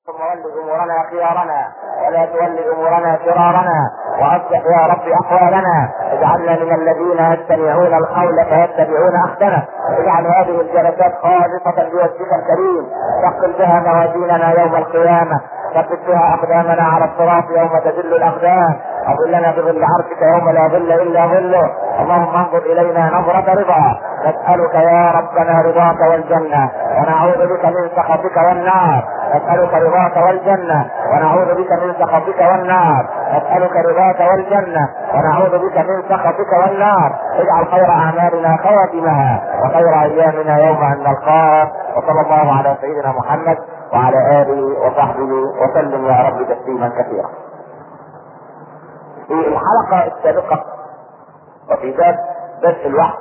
ثم ول امورنا خيارنا ولا تول امورنا شرارنا واصلح يا رب احوالنا اجعلنا من الذين يستمعون القول فيتبعون احسنه اجعل هذه الجلسات خالصه لوجهك الكريم ثقل بها موازيننا يوم القيامه ثبت بها اقدامنا على الصراط يوم تذل الاقدام اظلنا بظل عرشك يوم لا ظل الا ظله اللهم انظر الينا نظره رضا نسالك يا ربنا رضاك والجنه ونعوذ بك من سخطك والنار نسالك رضاك والجنه ونعوذ بك من سخطك والنار نسالك رضاك والجنه ونعوذ بك من سخطك والنار اجعل خير اعمالنا خواتمها وخير ايامنا يوم ان نلقاك وصلى الله على سيدنا محمد وعلى اله وصحبه وسلم يا رب تسليما كثيرا. في الحلقه السابقه وفي باب بدء الوحي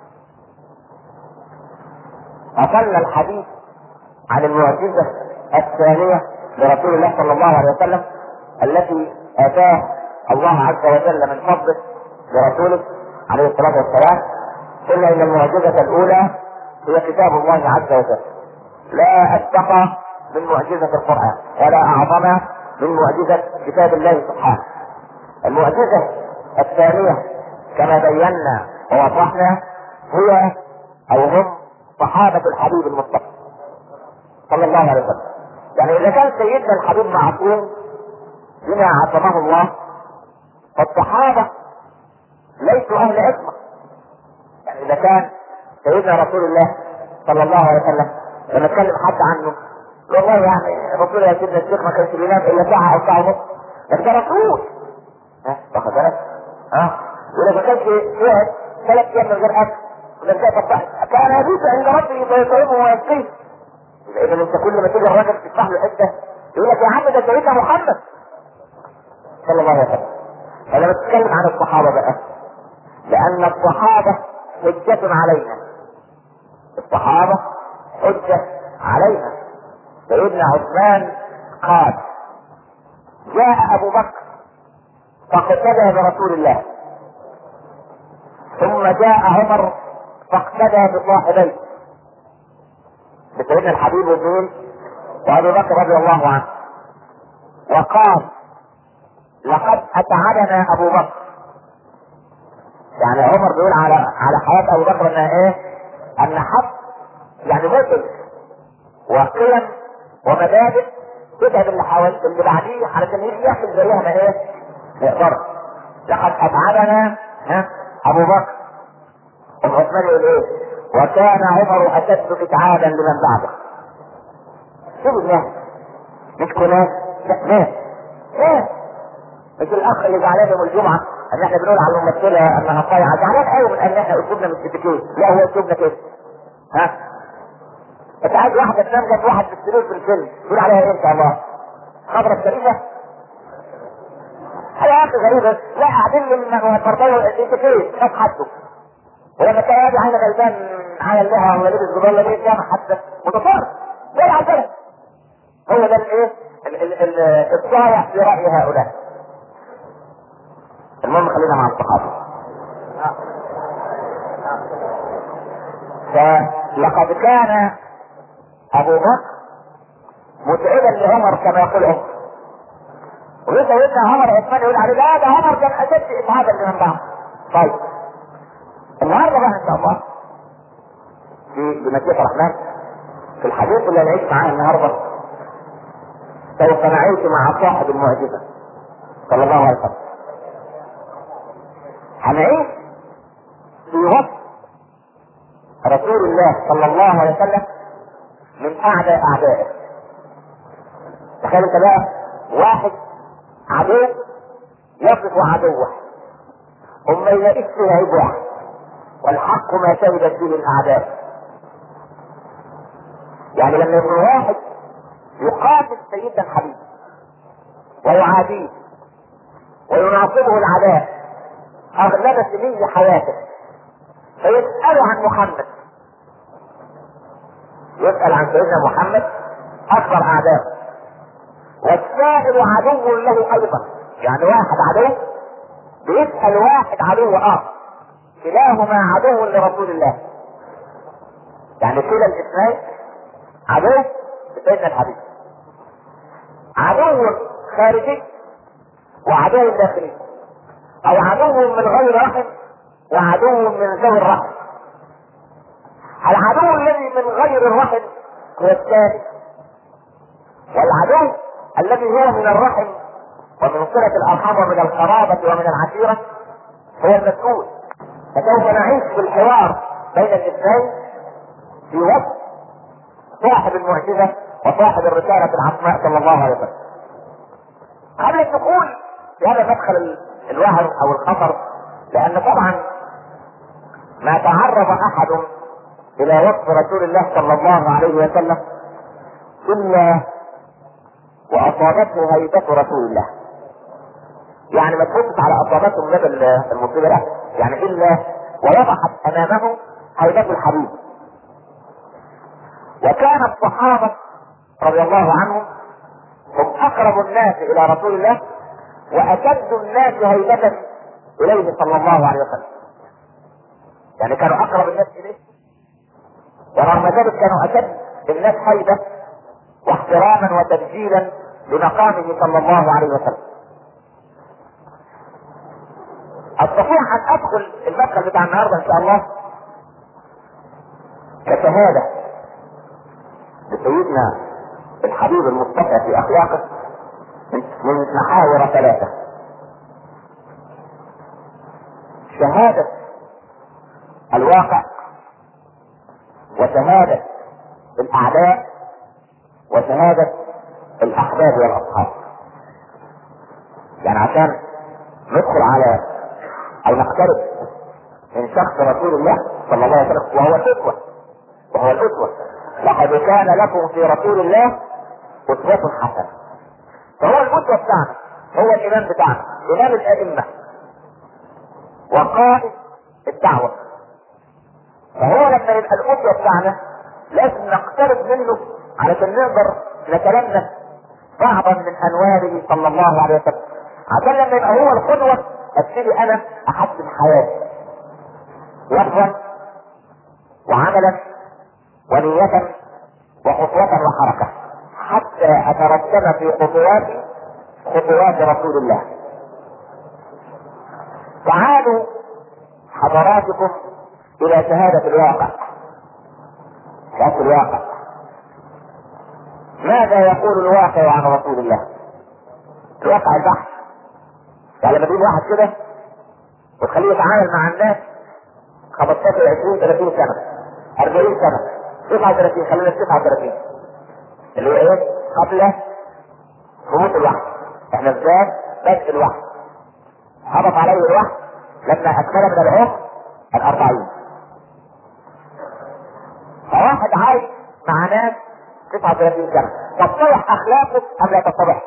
أصلنا الحديث عن المعجزة الثانية لرسول الله صلى الله عليه وسلم التي آتاه الله عز وجل من فضله لرسوله عليه الصلاة والسلام قلنا إن المعجزة الأولى هي كتاب الله عز وجل لا أتقى من معجزة القرآن ولا أعظم من معجزة كتاب الله سبحانه المعجزة الثانية كما بينا ووضحنا هي أو هم صحابة الحبيب المصطفى صلى الله عليه وسلم يعني إذا كان سيدنا الحبيب معصوم بما عصمه الله فالصحابة ليسوا أهل عصمة يعني إذا كان سيدنا رسول الله صلى الله عليه وسلم لما اتكلم حد عنه والله يعني الرسول يا سيدنا الشيخ ما كانش بينام الا ساعه او ساعه ونص بس ده رسول ها واخد بالك؟ ها ولا ما كانش يقعد ثلاث ايام من غير اكل ولا ازاي طب كان يبيت عند ربه فيطعمه ويسقيه اذا انت كل ما تيجي الراجل تفتح له حته يقول لك يا عم ده سيدنا محمد صلى الله عليه وسلم فلما تتكلم عن الصحابه بقى لان الصحابه حجة علينا الصحابه حجة علينا سيدنا عثمان قال جاء ابو بكر فاقتدى برسول الله ثم جاء عمر فاقتدى بصاحبيه بسيدنا الحبيب ومين وابي بكر رضي الله عنه وقال لقد اتعبنا ابو بكر يعني عمر بيقول على على حياه ابو بكر انها ايه؟ ان حد يعني مثل وقيم ومبادئ تتعب اللي حوالي اللي بعديه علشان يجي يحصل زيها ما ايه؟ ما يقدرش لقد اتعبنا ها ابو بكر ام عثمان يقول ايه؟ وكان عمر اشد اتعابا لمن بعده. شوف الناس مش كناس لا ناس ناس مش الاخ اللي زعلان يوم الجمعه ان احنا بنقول على الممثله انها صايعه زعلان قوي من ان احنا اسلوبنا مش اتيكيت لا هو اسلوبنا كده ها انت عايز واحده تنام جنب واحد في السرير في الفيلم تقول عليها ايه ان شاء الله؟ خضرة الشريفه حاجه يا اخي غريبه لا قاعدين من فرطيه الاتيكيت خد حده ولما كان يجي عين غلبان على اللها ولا لبس جبال ليه جامع حتى متفرد زي العسل هو ده الايه الصايع في راي هؤلاء المهم خلينا مع الصحابه فلقد كان ابو بكر متعبا لعمر كما يقول عمر ولسه سيدنا عمر عثمان يقول عليه لا ده عمر كان اشد اتعابا لمن بعد طيب النهارده بقى ان شاء الله في بمشيئة الرحمن في الحديث اللي هنعيش معاه النهارده سوف نعيش مع صاحب المعجزة صلى الله عليه وسلم هنعيش في وصف رسول الله صلى الله عليه وسلم من اعداء اعدائه تخيل انت بقى واحد عدو يصف عدوه وما يلاقيش فيه عيب واحد والحق ما شهدت به الاعداء يعني لما يكون واحد يقاتل سيدنا الحبيب ويعاديه ويناصبه العداء اغلب سنين حياته فيسأل عن محمد يسأل عن سيدنا محمد اكبر اعدائه والسائل عدو له ايضا يعني واحد عدو بيسأل واحد عدو اخر كلاهما عدو لرسول الله يعني كلا الاثنين عدو لسيدنا الحبيب عدو خارجي وعدو داخلي او عدو من غير رحم وعدو من ذوي الرحم العدو الذي من غير الرحم هو الثالث والعدو الذي هو من الرحم ومن صلة الأرحام ومن القرابة ومن العشيرة هو المسؤول فسوف نعيش في الحوار بين الاثنين في وصف صاحب المعجزة وصاحب الرسالة العظماء صلى الله عليه وسلم. قبل الدخول في هذا مدخل الوهم أو الخطر لأن طبعا ما تعرض أحد إلى وصف رسول الله صلى الله عليه وسلم إلا وأصابته هيبة رسول الله. يعني ما تبص على أصابته من المصيبة لا يعني إلا ووضحت أمامه هيبة الحبيب. وكان الصحابة رضي الله عنهم هم أقرب الناس إلى رسول الله وأشد الناس هيبة إليه صلى الله عليه وسلم. يعني كانوا أقرب الناس إليه ورغم ذلك كانوا أشد الناس هيبة واحتراما وتبجيلا لمقامه صلى الله عليه وسلم. استطيع ان ادخل المدخل بتاع النهارده ان شاء الله كشهاده لسيدنا الحبيب المصطفى في اخلاقه من محاور ثلاثه شهاده الواقع وشهاده الاعداء وشهاده الاحباب والاصحاب يعني عشان ندخل على او نقترب من شخص رسول الله صلى الله عليه وسلم وهو الاسوه وهو الاسوه لقد كان لكم في رسول الله اسوه حسنه فهو الاسوه بتاعنا هو الامام بتاعنا امام الائمه وقائد الدعوه فهو لما يبقى الاسوه بتاعنا لازم نقترب منه علشان نقدر نتلمس بعضا من انواره صلى الله عليه وسلم عشان لما يبقى هو القدوه ابتدي انا احسن حياتي لفظا وعملا ونية وخطوة وحركة حتى اترسم في خطواتي خطوات رسول الله تعالوا حضراتكم الى شهادة الواقع شهادة الواقع ماذا يقول الواقع عن رسول الله الواقع البحث يعني لما تجيب واحد كده وتخليه يتعامل مع الناس 15 20 30 سنه 40 سنه 39 خلينا 39 اللي هو ايه؟ قبل هبوط الوحي احنا ازاي بدء الوحي هبط عليه الوحي لما اكمل من العمر الأربعين فواحد عايش مع ناس 39 سنة تتضح أخلاقه أم لا تتضح؟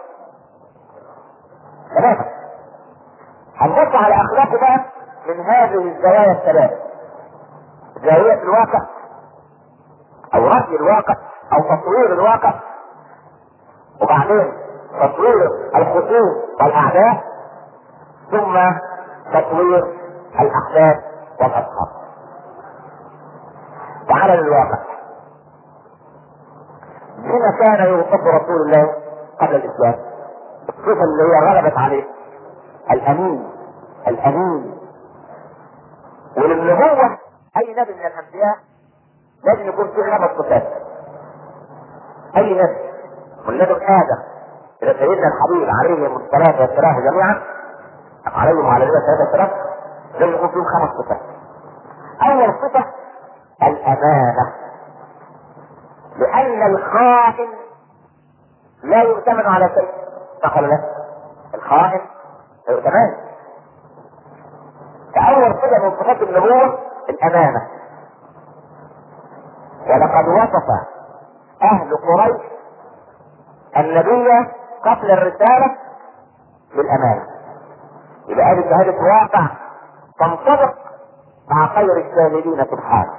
تماما هنبص على اخلاقه بقى من هذه الزوايا الثلاث زاوية الواقع او رأي الواقع او تصوير الواقع وبعدين تصوير الخصوم والاعداء ثم تصوير الاحداث والاصحاب تعال للواقع بما كان يوصف رسول الله قبل الاسلام الصفه اللي هي غلبت عليه الامين الامين وللنبوة اي نبي من الانبياء لازم يكون فيه خمس صفات اي نبي من لدن ادم الى سيدنا الحبيب عليه الصلاه والسلام جميعا عليهم وعلى نبينا الصلاه والسلام لازم يكون فيهم خمس صفات اول صفه الامانه لان الخائن لا يؤتمن على شيء صح ولا لا؟ الخائن تمام فأول صفة من صفات النبوة الأمانة ولقد وصف أهل قريش النبي قبل الرسالة بالأمانة يبقى هذه شهادة واقع تنطبق مع خير الشاهدين سبحانه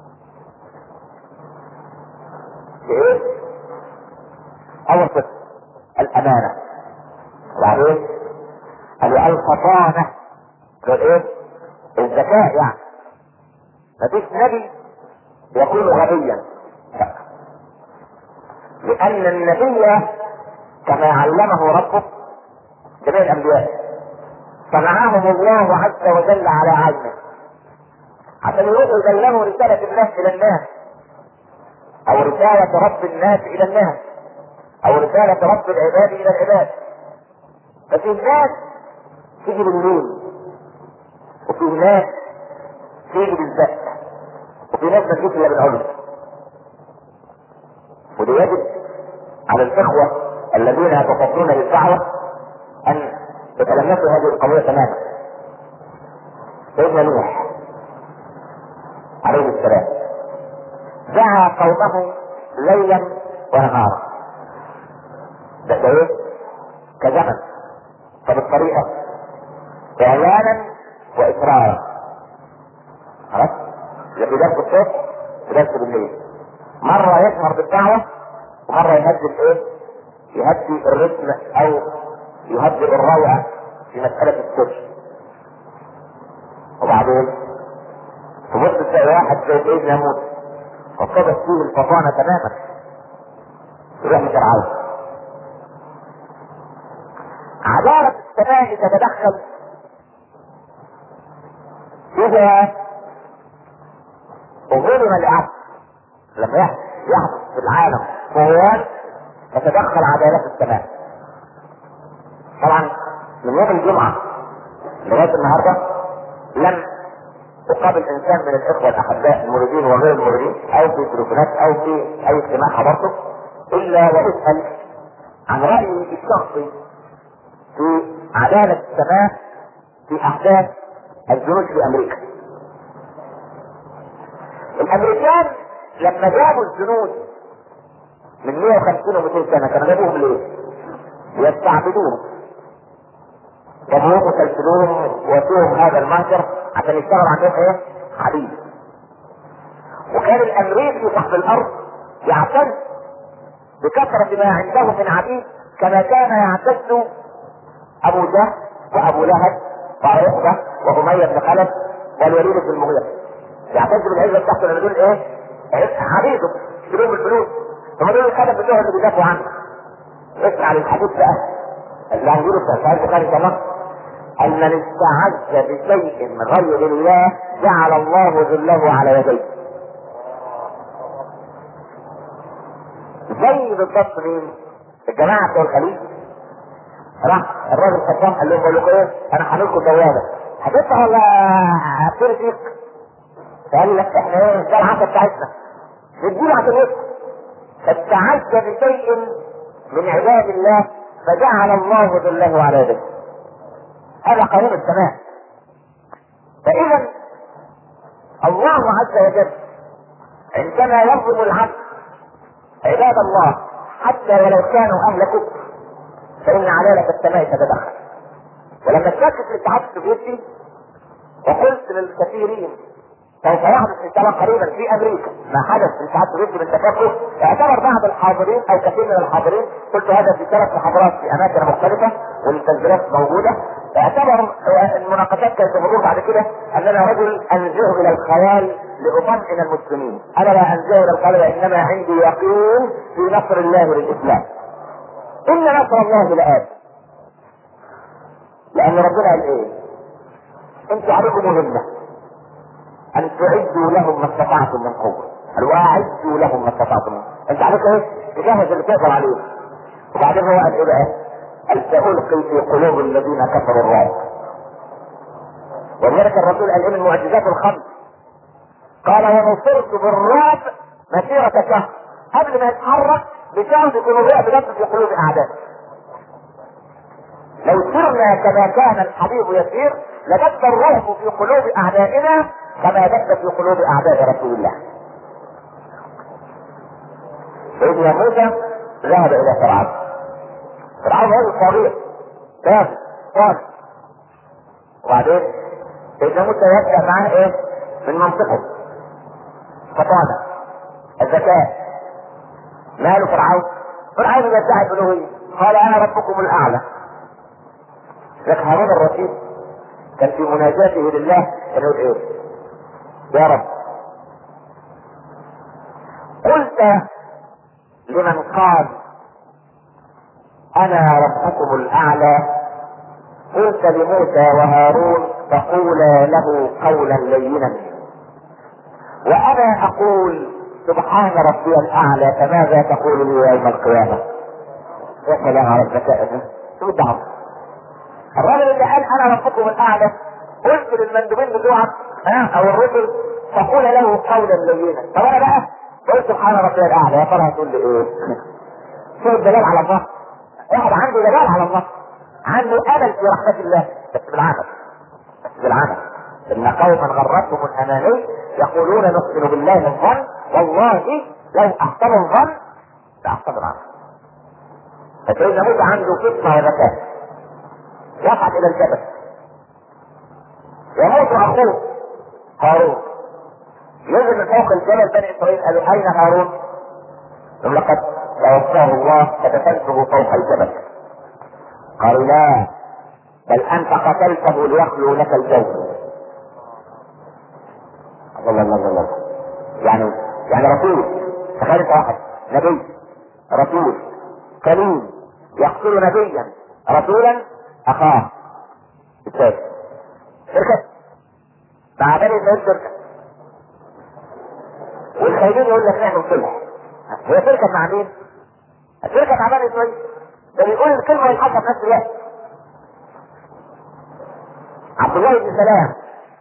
بإيه؟ أول صفة الأمانة وبعدين قالوا الفطانة قال ايه الذكاء يعني مفيش نبي يكون غبيا لا. لان النبي كما علمه ربه جميع الانبياء صنعهم الله عز وجل على عينه عشان يروحوا يبلغوا رسالة الله إلى الناس أو رسالة رب الناس إلى الناس أو رسالة رب العباد إلى العباد ففي ناس تيجي بالليل وفي ناس تيجي بالزق وفي ناس ما تجيش إلا بالعلم وده يجب على الإخوة الذين يتصدون للدعوة أن يتلمسوا هذه القضية تماما سيدنا نوح عليه السلام دعا قومه ليلا ونهارا ده ده ايه؟ كزمن فبالطريقة إعلانا وإسرارا خلاص؟ يبقى درس الصبح ودرس بالليل مرة يجهر بالدعوة ومرة يهدي الايه؟ يهدي الرتم أو يهدئ الروعة في مسألة الصبح وبعدين تبص تلاقي واحد زي سيدنا موسى وصدت فيه الفطانة تماما يروح فرعون عدالة السماء تتدخل إذا ظلم العبد لما يحدث في العالم طغيان تتدخل عدالة السماء طبعا من يوم الجمعة لغاية النهاردة لم تقابل انسان من الاخوة الاحباء الموردين وغير الموردين او في تليفونات او في اي اجتماع حضرته الا واسأل عن رأيي الشخصي في عدالة السماء في احداث الجنود في امريكا الامريكان لما جابوا الجنود من 150 و 200 سنة كانوا جابوهم ليه؟ يستعبدوهم جابوهم وسلسلوهم واتوهم هذا المهجر عشان يشتغل عندهم ايه؟ حديد وكان الامريكي صاحب الارض يعتز بكثرة ما عنده من عبيد كما كان يعتز ابو جهل وابو لهب وعقبة وامية بن خلف والوليد بن المغيرة يعتز بالعزة بتاعته لما دول ايه؟ عبيده يشتريهم بالفلوس هم دول الخلف بتوعهم اللي بيدافعوا عنه اسمع للحديث بقى اللي هنقوله في صحيح البخاري كمان ان من استعز بشيء من غير الله جعل الله ذله على يديه زي بالضبط مين؟ الجماعة بتوع الخليج راح الراجل خدام قال لهم بقول لكم ايه؟ انا هعمل لكم بوابة هتدفع ولا هبتدي فيك؟ قال لك احنا ايه؟ ده العصا بتاعتنا نديله عشان يدفع فاستعز بشيء من عباد الله فجعل الله ذله على يديه هذا قانون السماء فاذا الله عز وجل عندما يظلم العبد عباد الله حتى ولو كانوا اهل كفر فان عداله السماء تتدخل ولما اشتكت الاتحاد السوفيتي وقلت للكثيرين سوف يحدث ان شاء الله قريبا في امريكا ما حدث في الاتحاد السوفيتي من تفكك اعتبر بعض الحاضرين او كثير من الحاضرين قلت هذا في ثلاث محاضرات في اماكن مختلفه والتسجيلات موجوده اعتبر المناقشات كانت تمر بعد كده ان انا رجل انزه الى الخيال لاطمئن المسلمين انا لا انزه الى الخيال انما عندي يقين في نصر الله للاسلام ان نصر الله لآت لان ربنا قال ايه انتوا عليكم مهمه ان تعدوا لهم ما استطعتم من قوه قال واعدوا لهم ما استطعتم انت عليك ايه تجهز اللي تقدر عليه وبعدين هو قال ايه بقى قال سألقي في قلوب الذين كفروا الرعب ولذلك الرسول قال ايه من المعجزات الخمس قال ونصرت بالرعب مسيرة شهر قبل ما يتحرك بشهر يكون الرعب نفسه في قلوب اعدائه لو سرنا كما كان الحبيب يسير لدب الرعب في قلوب اعدائنا كما دب في قلوب اعداء رسول الله سيدنا موسى ذهب الى فرعون فرعون هو الطريق كافر صالح وبعدين سيدنا موسى يبدا معاه ايه من منطقه فطانه الذكاء ماله فرعون فرعون يدعي الالوهيه قال انا ربكم الاعلى لك هارون الرشيد كان في مناجاته لله كان يقول ايه يا رب قلت لمن قال انا ربكم الاعلى قلت لموسى وهارون فقولا له قولا لينا وانا اقول سبحان ربي الاعلى فماذا تقول لي يوم القيامه يا سلام على الذكاء ده شو الدعوه الراجل اللي قال انا ربكم الاعلى قلت للمندوبين بتوعك ها او الرسل فقول له قولا لينا طب انا بقى قلت سبحان ربي الاعلى يا ترى هتقول لي ايه؟ شو الدلال على الله؟ واحد عنده دلال على الله عنده امل في رحمه الله بس بالعمل بس بالعمل ان قوما غرتهم الاماني يقولون نؤمن بالله الظن والله لو احسنوا الظن لاحسنوا العمل فسيدنا موسى عنده فطنه وذكاء يصعد الى الجبل يموت اخوه هارون ينزل من فوق الجبل بني اسرائيل قالوا اين هارون؟ يقول لقد توفاه الله فدفنته فوق الجبل قالوا لا بل انت قتلته ليخلو لك الجو الله الله الله الله يعني يعني رسول تخيل انت واحد نبي رسول كريم يقتل نبيا رسولا اخاه الثالث شركة مع بني اسرائيل شركة والخايبين يقول لك نعمل صلح هي شركة مع مين؟ شركة مع بني اسرائيل ده بيقول الكلمة والحق في نفس الوقت عبد الله بن سلام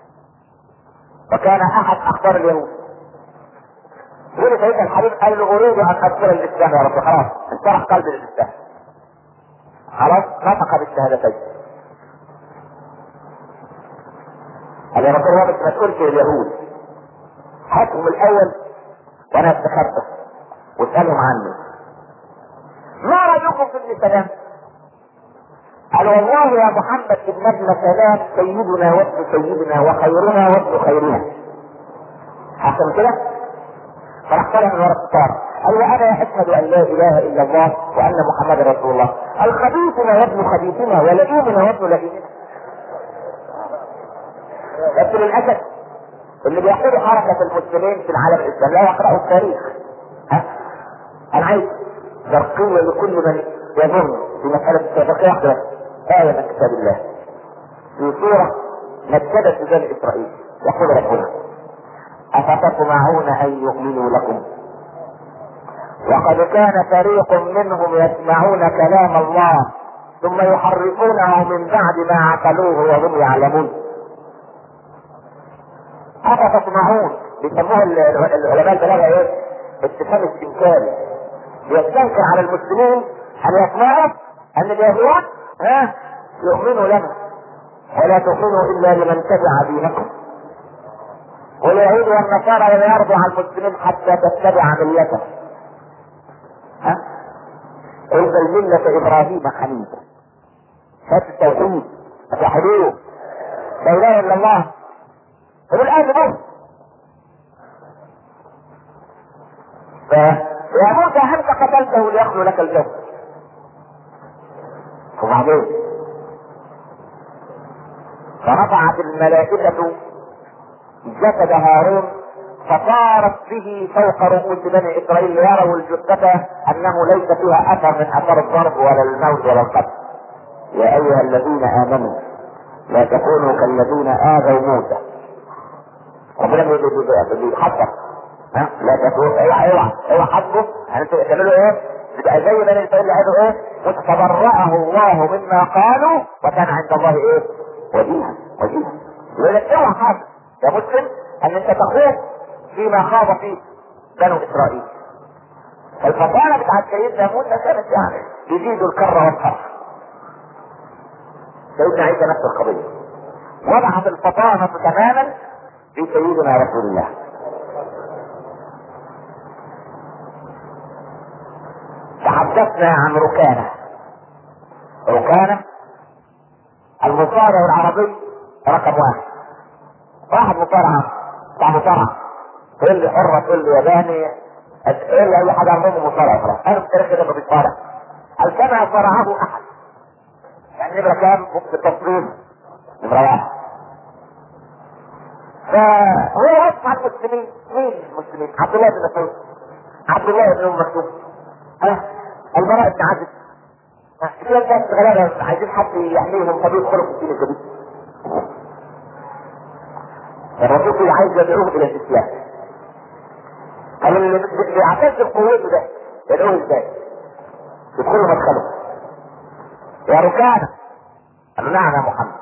وكان احد اخبار اليهود يقول سيدنا الحبيب قال له اريد ان ادخل الاسلام يا رب خلاص انشرح قلبي للاسلام خلاص نطق بالشهادتين قال يا رب الرابط ما تقولش لليهود هاتهم الاول وانا استخبى واسالهم عني ما رايكم في ابن سلام؟ قال والله يا محمد ابن ابن سلام سيدنا وابن سيدنا وخيرنا وابن خيرنا حسن كده؟ فراح طلع من ورا الستار قال وانا اشهد ان لا اله الا الله وان محمد رسول الله الخبيثنا وابن خبيثنا ولئيمنا وابن لئيمنا بس للاسف اللي بيقودوا حركة المسلمين في العالم الاسلامي لا يقرأوا التاريخ ها؟ انا عايز برقية لكل من يظن في مسألة السابقية واحدة آية من كتاب الله في سورة نكدت بني إسرائيل يقول ربنا أفتطمعون أن يؤمنوا لكم وقد كان فريق منهم يسمعون كلام الله ثم يحرفونه من بعد ما عقلوه وهم يعلمون أفتطمعون بيسموه العلماء البلاغة ايه؟ اتفاق استنكاري يستنكر على المسلمين ان يسمعوا ان اليهود ها يؤمنوا لنا ولا تؤمنوا الا لمن تبع دينكم واليهود والنصارى لا يرضوا على المسلمين حتى تتبع ملته ها قل بل ملة ابراهيم حنيفا هات التوحيد اتوحدوه لا اله الا الله والان بص فيا موسى هل قتلته ليخلو لك الجو وبعدين فرفعت الملائكة جسد هارون فطارت به فوق رؤوس بني اسرائيل ليروا الجثة انه ليس فيها اثر من اثر الضرب ولا الموت ولا القتل يا ايها الذين امنوا لا تكونوا كالذين اذوا موسى ربنا بيحذر ها لا تكونوا اوعى اوعى اوعى حسبه يعني انتوا تعملوا ايه؟ تبقى زي بني اسرائيل اللي قالوا ايه؟ فتبرأه الله مما قالوا وكان عند الله ايه؟ وجيها وجيها يقول لك اوعى حاجه يا مسلم ان انت تخوض فيما خاض فيه بنو اسرائيل الفطانه بتاعت سيدنا موسى كانت يعني يزيد الكر والفر سيدنا عيسى نفس القضيه وضعت الفطانه تماما في سيدنا رسول الله تحدثنا عن ركانه ركانه المصارع العربي رقم واحد واحد مصارعة بتاع مصارعة تقول لي حرة تقول لي ياباني تقول لي اي حاجة عندهم مصارعة خلاص انا في التاريخ كده ما بيتصارع قال كما صارعه احد يعني نمرة كام في التصوير نمرة واحد فهو واقف مع المسلمين مين المسلمين؟ عبد الله بن مسعود عبد الله بن ام مكتوم ها البراء بن عازب في ناس غلابه عايزين حد يحميهم فبيدخلوا في الدين الجديد الرسول عايز يدعوهم الى الاسلام قال اللي بيعتز بقوته ده يدعوه ازاي؟ يدخلوا مدخله يا ركانه قال له نعم يا محمد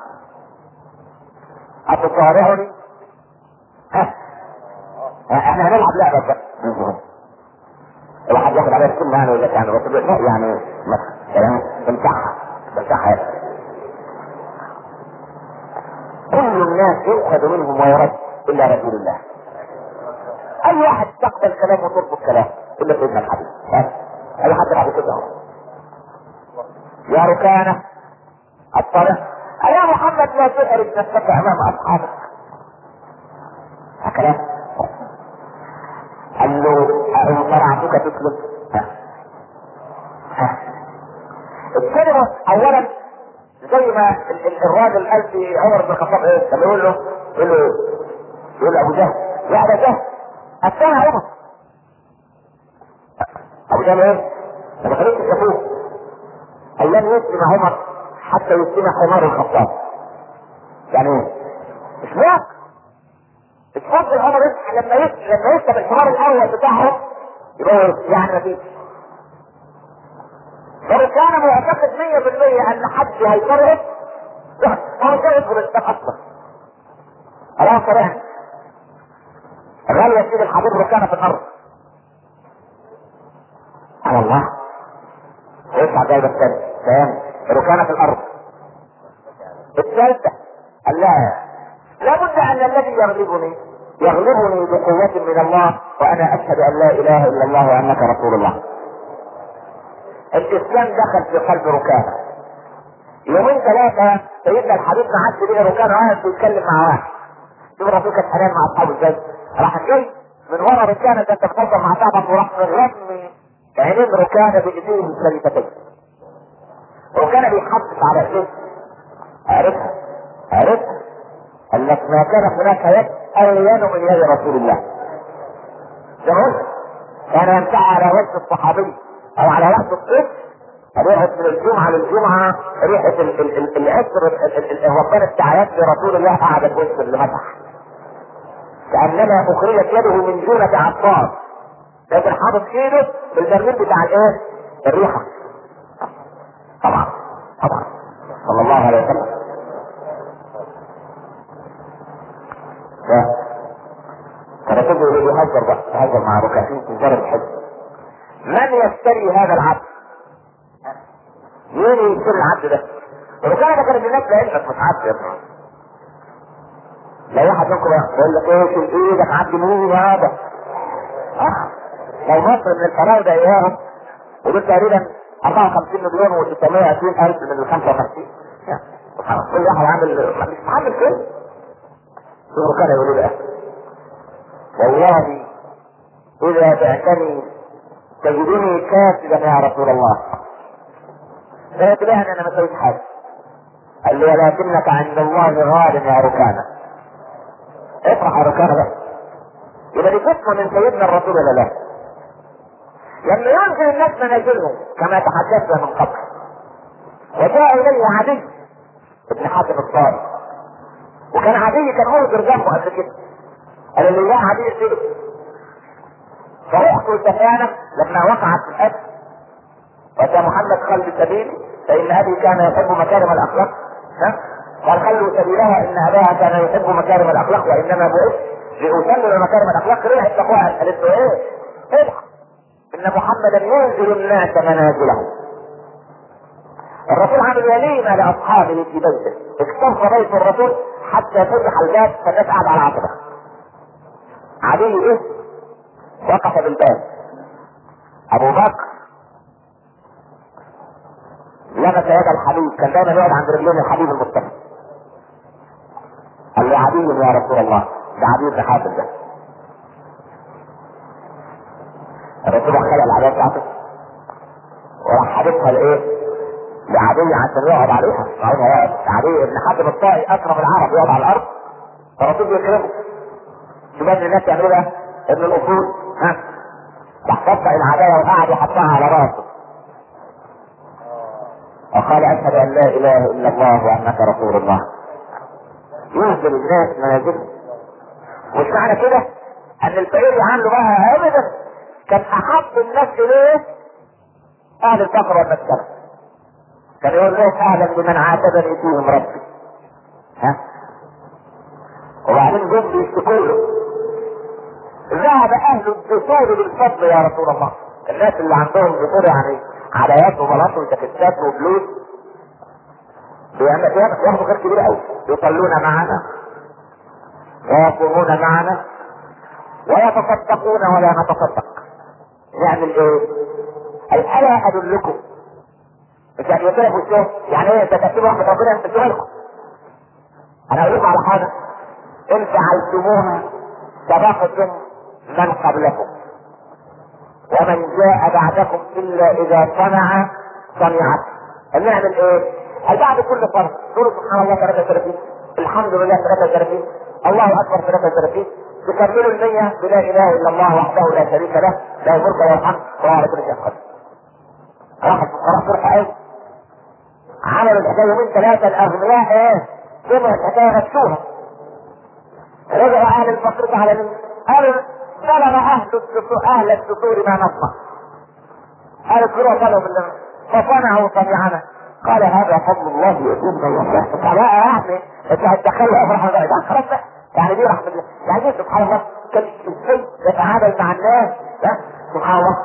أتصارعني؟ ها احنا هنلعب لعبة بقى الواحد ياخد عليها الكلمة يعني ولا يعني بس لا يعني كلام تمسحها تمسحها كل الناس يؤخذ منهم ويرد الا رسول الله اي واحد تقبل كلام وترفض كلام الا سيدنا الحبيب اي حد بعد كده اهو يا ركانه الطريق يا محمد لا تحرج نفسك امام اصحابك هكذا قال له ان صرعتك تسلم ها ها الكلمة اولا زي ما ال- ال- الراجل قال في عمر بن الخطاب ايه لما يقول له يقول له ايه؟ يقول له ابو جهل يا ابا جهل اتاها عمر ابو جهل ايه؟ ما خليك تشوفوه قال لن يسلم عمر حتى يسلم حمار الخطاب يعني ايه؟ مش واقع اتفضل عمر يصحى لما يصحى لما يركب الحمار الاول بتاعهم يبقى هو يعني مفيش لو كان معتقد 100% ان حد هيفرق هو مش هيدخل الاسلام اصلا خلاص يعني غالي يا سيدي الحبيب ركانه في الارض على الله ويطلع جايبه الثاني ثاني ركانه في الارض الثالثه قال لا لابد ان الذي يغلبني يغلبني بقوة من الله وانا اشهد ان لا اله الا الله وانك رسول الله. الاسلام دخل في قلب ركانه. يومين ثلاثة سيدنا الحبيب ما عادش ليه ركانه قاعد بيتكلم مع واحد. شوف الرسول كان حنان مع اصحابه ازاي؟ راح جاي من ورا ركانه ده انت بتفضل مع صاحبك وراح رمي عينين ركانه بايديه الشريفتين. ركانه بيحدث على ايديه. عرفها عرفها قال لك ما كان هناك يد ألين من يد رسول الله. جمعت كان يمسح على وجه الصحابي أو على رأس الطفل ريحة من الجمعة للجمعة ريحة ال- ال- ال- العطر ال- ال- ال- ربنا استعاذ برسول الله قعدت وسط اللي مسح. كأنما أخرجت يده من جونة عطار. لكن حاطط ايده في البرميل بتاع الايه؟ الريحة. طبعا طبعا صلى الله عليه وسلم. فالرسول يقول له يهزر بقى يهزر مع ركعتين تنزل الحج من يشتري هذا العبد؟ مين يشتري العبد ده؟ الركعة ده كانت الناس لعلمك مش عبد يا ابني لو واحد منكم يقول لك ايه شيل ايدك عبد مين هذا؟ اه لو مصر من الفراودة اياهم ودول تقريبا 54 مليون و620 الف من ال 55 كل واحد عامل مش عامل كده شوفوا كانوا يقولوا له والله إذا بعتني تجدني كاسدا يا رسول الله فيتبعني أنا ما سويت حاجة قال له ولكنك عند الله غال يا ركانة افرح يا ركانة بس يبقى دي فتوى من سيدنا الرسول ولا لا؟ لما ينزل الناس منازلهم كما تحدثنا من قبل وجاء إليه عدي ابن حاتم الطائي وكان عدي كان هو جنبه قبل كده قال اللي جاء عدي يسيبه فاخته سفيانه لما وقعت في الاسد واتى محمد خلف سبيل فان ابي كان يحب مكارم الاخلاق ها قال خلوا سبيلها ان اباها كان يحب مكارم الاخلاق وانما بعثت لاسلم مكارم الاخلاق ريحه تقواها قالت له ايه؟ اضحك ان محمدا ينزل الناس منازلهم الرسول عمل وليمه لاصحابه في بيته اكتظ بيت الرسول حتى فتح الباب فالناس قاعد على عتبه علي ايه وقف بالباب ابو بكر لمس يد الحبيب كان دايما يقعد عند رجلين الحبيب المصطفى قال له عدي يا رسول الله ده عدي بن حاتم ده الرسول راح خلع العباية بتاعته وراح حادثها لايه؟ لعدي عشان يقعد عليها وبعدين هيقعد عدي ابن حاتم الطائي اكرم العرب يقعد على الارض فالرسول بيكرمه شباب الناس يعملوا ده ابن الاصول ها راح طبق العبايه وقعد يحطها على راسه وقال اشهد ان لا اله الا الله وانك رسول الله ينزل الناس منازلهم مش معنى كده ان الفقير يعامله بقى ابدا كان احب الناس اليه اهل الفقر والمسكنه كان يقول لهم اهلا بمن عاتبني فيهم ربي ها وبعدين جم بيشتكوا له ذهب اهل الدثور بالفضل يا رسول الله الناس اللي عندهم دثور يعني عبايات وبلاط وجاكيتات وفلوس بيعمل- بياخدوا خير كبير قوي يصلون معنا ويصومون معنا ويتصدقون ولا نتصدق نعمل ايه؟ اي الا ادلكم مش يعني قلت لك وشهم يعني ايه انت تكتبوا رحمه ربنا انت لكم انا اقول لكم على حاجه ان فعلتموها سبقتم من قبلكم ومن جاء بعدكم الا اذا صنع صنعت نعمل ايه؟ قال بعد كل فرض تقولوا سبحان الله 33 الحمد لله 33 الله اكبر 33 تكملوا المية بلا اله الا الله وحده لا شريك له له الملك وله الحمد وهو على كل شيء قدير راح الفقراء فرحة ايه؟ عملوا الحكايه يومين ثلاثه الاغنياء ايه؟ سمعوا الحكايه غشوها رجع اهل الفقر على مين؟ قالوا بلغ اهل السطور اهل السطور ما نصنع اهل الفروع قالوا بالله فصنعوا صنيعنا قال هذا فضل الله يؤتيه من يشاء فلا يعني انت هتدخل افرح بقى ده خلاص بقى يعني دي رحمه الله يعني دي سبحان الله كان ازاي يتعامل مع الناس ده سبحان الله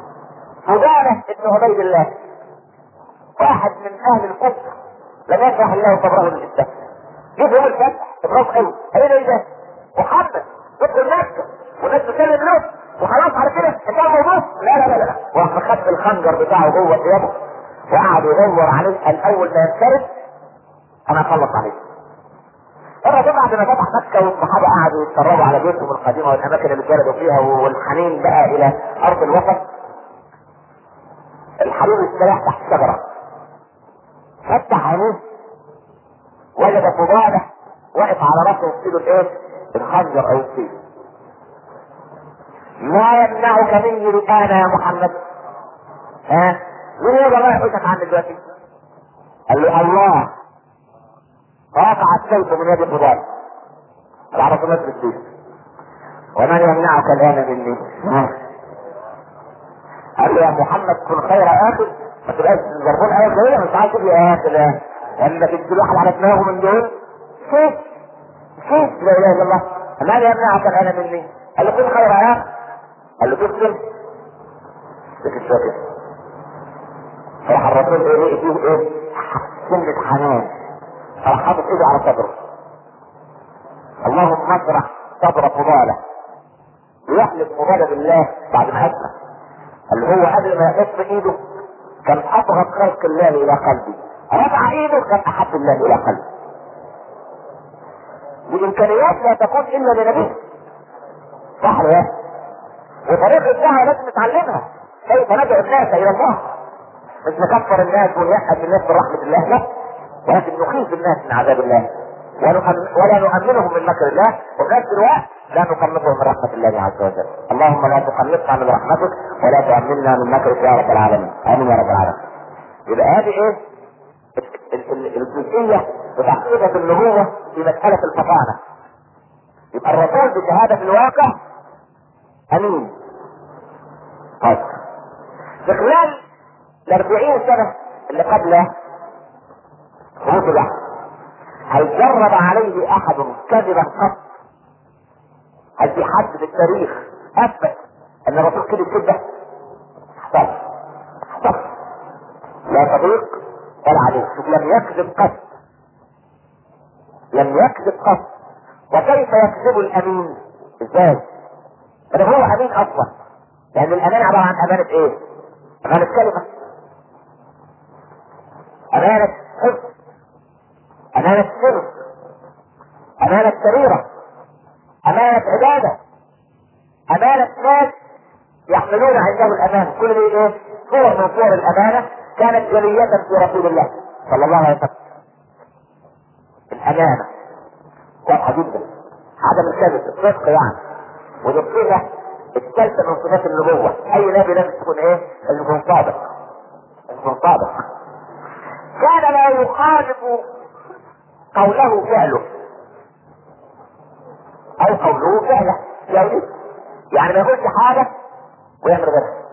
فضاله ابن عبيد الله واحد من اهل الكفر لم يشرح الله صبره للاسلام جه يوم الفتح اضراب قوي ايه ده ايه ده محمد يدخل مكه والناس تسلم له وخلاص على كده انتهى الموضوع لا لا لا لا وراح خد الخنجر بتاعه جوه ثيابه وقعد يدور عليه الاول ما ينفرد انا اخلص عليه الرسول بعد ما فتح مكه والصحابه قعدوا يتفرجوا على بيوتهم القديمه والاماكن اللي اتولدوا فيها والحنين بقى الى ارض الوسط الحبيب استراح تحت شجره فتح عينيه وجد فضاله واقف على راسه في ايده الايه؟ الخنجر او السيف ما يمنعك مني الان يا محمد ها مين يقدر الله يحوشك عني دلوقتي قال له الله رفع السيف من يد فضال على رسول الله السيف ومن يمنعك الان مني ها؟ قال له يا محمد كن خير اخر ما تبقاش زربون ايه كده مش عايز تبقى اخر لما تدي واحد على دماغه من دول شوف شوف لا اله الا الله ماذا يمنعك الان مني؟ قال له كن خير اخر قال له تسلم لك الشاكر فراح الرسول ايه فيه ايه سنة حنان فراح حاطط ايده على صدره اللهم اشرح صدر فضالة ويحلف فضالة بالله بعد ما اسلم اللي هو قبل ما يحط ايده كان ابغض خلق الله الى قلبي رفع ايده كان احب الله الى قلبي والامكانيات لا تكون الا لنبيه صح ولا لا؟ وطريقه الدعوه لازم نتعلمها كيف ندعو الناس الى الله مش نكفر الناس ونيأس الناس من رحمة الله لا ولكن نخيف الناس من عذاب الله ونؤمن- ولا نؤمنهم من مكر الله وفي نفس الوقت لا نقنطهم من رحمة الله عز وجل اللهم لا تقنطنا من رحمتك ولا تؤمننا من مكرك يا رب العالمين امين يا رب العالمين يبقى هذه ايه ال- ال- الجزئية بتحقيقة النبوة في مسألة الفطانة يبقى الرسول بشهادة الواقع امين طيب في خلال الأربعين سنة اللي قبل خروج الوحي هل جرب عليه أحد كذبا قط؟ هل في حد في التاريخ أثبت أن الرسول كذب كذبة؟ طيب طيب لا صديق ولا عليك شوف لم يكذب قط لم يكذب قط وكيف يكذب الأمين؟ ازاي؟ ده هو أمين أصلا لأن الأمان عبارة عن أمانة إيه؟ أمانة كلمة أمانة حفظ أمانة سر أمانة سريرة أمانة عبادة أمانة ناس يحملون عنده الأمانة كل دي إيه؟ صور من صور الأمانة كانت جلية في رسول الله صلى الله عليه وسلم الأمانة واضحة جدا عدم الكذب الصدق يعني ودي الصفة الثالثة من صفات النبوة أي نبي لازم تكون إيه؟ لازم يكون صادق لازم يكون صادق كان لا يخالف قوله فعله او قوله فعله يعني يعني ما يقولش حاجه ويعمل غيرها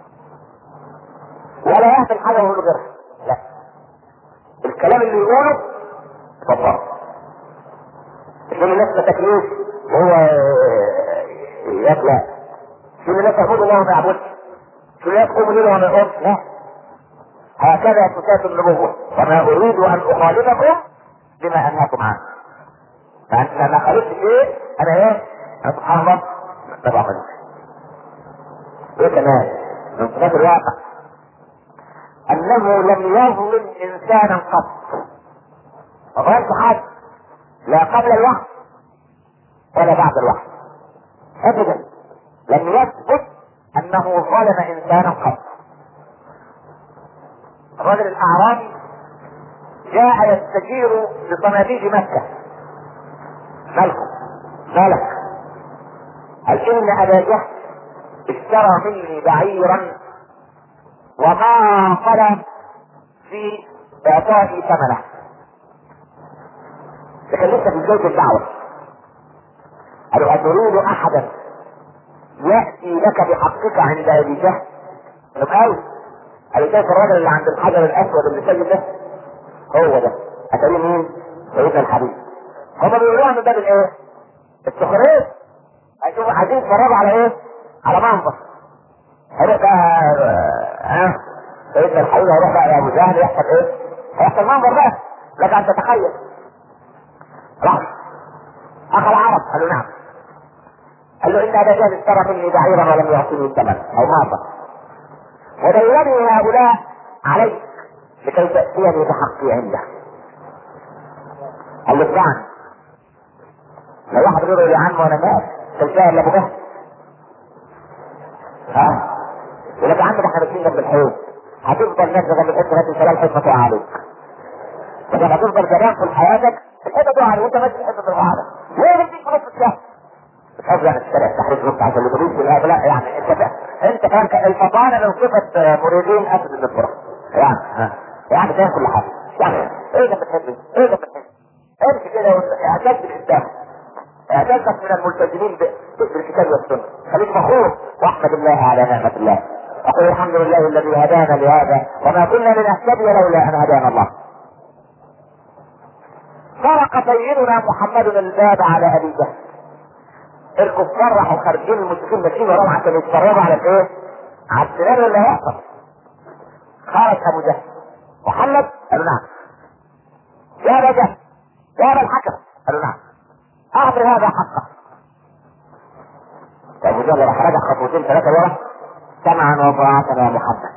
ولا يهمل حاجه ويقول غيرها لا الكلام اللي يقوله اتفضل يقول الناس ما تاكلوش وهو ياكل يقول الناس يعبدوا الله وما يعبدش يقول الناس قوموا ليله وما يقومش لا هكذا تساس النبوة وما أريد أن أخالفكم بما أنهاكم عنه فأنت لما خالفت شيء أنا إيه؟ أنا سبحان الله ما بعملش إيه كمان؟ من صفات الواقع أنه لم يظلم إنسانا قط ما ظلمش حد لا قبل الوحي ولا بعد الوحي أبدا لم يثبت أنه ظلم إنسانا قط الرجل الاعرابي جاء يستجير بصناديد مكة ملكه ملك قال ان ابا جهل اشترى مني بعيرا وما قال في اعطائي ثمنه لكن لسه في بداية الدعوة قالوا أتريد أحدا يأتي لك بحقك عند أبي جهل؟ طب أوي قال شايف الراجل اللي عند الحجر الاسود اللي ساجد ده هو ده اتاري مين؟ سيدنا الحبيب هما بيقولوها من باب الايه؟ السخريه هيشوفوا عايزين يتفرجوا على ايه؟ على منظر هيروح بقى ها سيدنا الحبيب هيروح بقى يا ابو جهل يحصل ايه؟ هيحصل منظر بقى لك ان تتخيل راح اخ العرب قالوا نعم قال له ان ابا جهل اشترى مني بعيرا ولم يعطيني الثمن او ماطر ودلني هؤلاء عليك لكي تأتيني بحقي عنده قال له اسمعني لو واحد غيره يا عم وانا مات تلقاه الا ابو جهل ها يقول لك يا عم ده احنا ماشيين جنب الحيط هتفضل ماشي جنب الحيط لغايه السلام الحيط ما تقع عليك فانت هتفضل جبان طول حياتك الحيطه تقع عليك وانت ماشي الحيطه تقع عليك ليه بديك في نص الشهر مش يعني الشارع التحرير نص عشان الاتوبيس لا لا يعني انت انت كان الفطانه من صفه مريدين اسد الدكتوره يعني ها يعني فاهم كل حاجه يعني ايه ده بتحب ايه ده بتحب امشي كده اعتز بالاسلام اعتزك من الملتزمين بالكتاب والسنه خليك فخور واحمد الله على نعمه الله اقول الحمد لله الذي هدانا لهذا وما كنا لنهتدي لولا ان هدانا الله طرق سيدنا محمد الباب على ابي جهل الكفار راحوا خارجين المسلمين ماشيين وراهم عشان يتفرجوا على الايه؟ على السيناريو اللي هيحصل. خرج ابو جهل محمد قالوا نعم. يا ابا جهل يا ابا الحكم قالوا نعم. اعطي هذا حقه. ابو جهل راح رجع خطوتين ثلاثه ورا سمعا وطاعة يا محمد.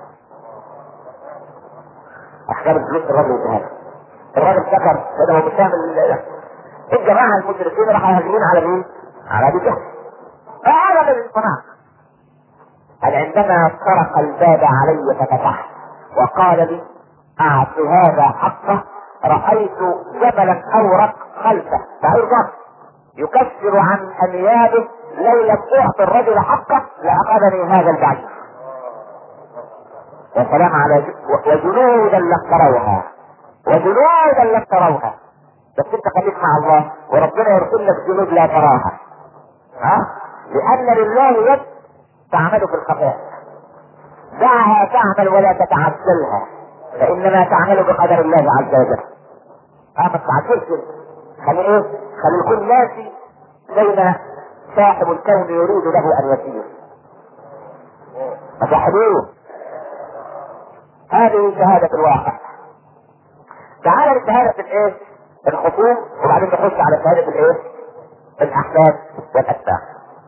احكام الفلوس الراجل يديها الراجل سكر كده هو بتعمل الجماعه المشركين راحوا هاجمين على مين؟ على ابي جهل فهذا الذي صنع قال عندما طرق الباب علي ففتحت وقال لي اعط هذا حقه رايت جبلا اورق خلفه بعير ضخم يكسر عن انيابه لو لم اعطي الرجل حقه لاخذني هذا البعير والسلام على وجنودا لم تروها وجنودا لم تروها بس انت خليك مع الله وربنا يرسل لك جنود لا تراها ها لان لله يد تعمل في الخفاء دعها تعمل ولا تتعسلها فانما تعمل بقدر الله عز وجل اه ما تتعسلش خلي ايه خلي يكون ناسي بين صاحب الكون يريد له ان يسير فصاحبوه هذه شهادة الواقع تعال لشهادة الايه الخصوم وبعدين نخش على شهادة الايه الاحداث والاسباب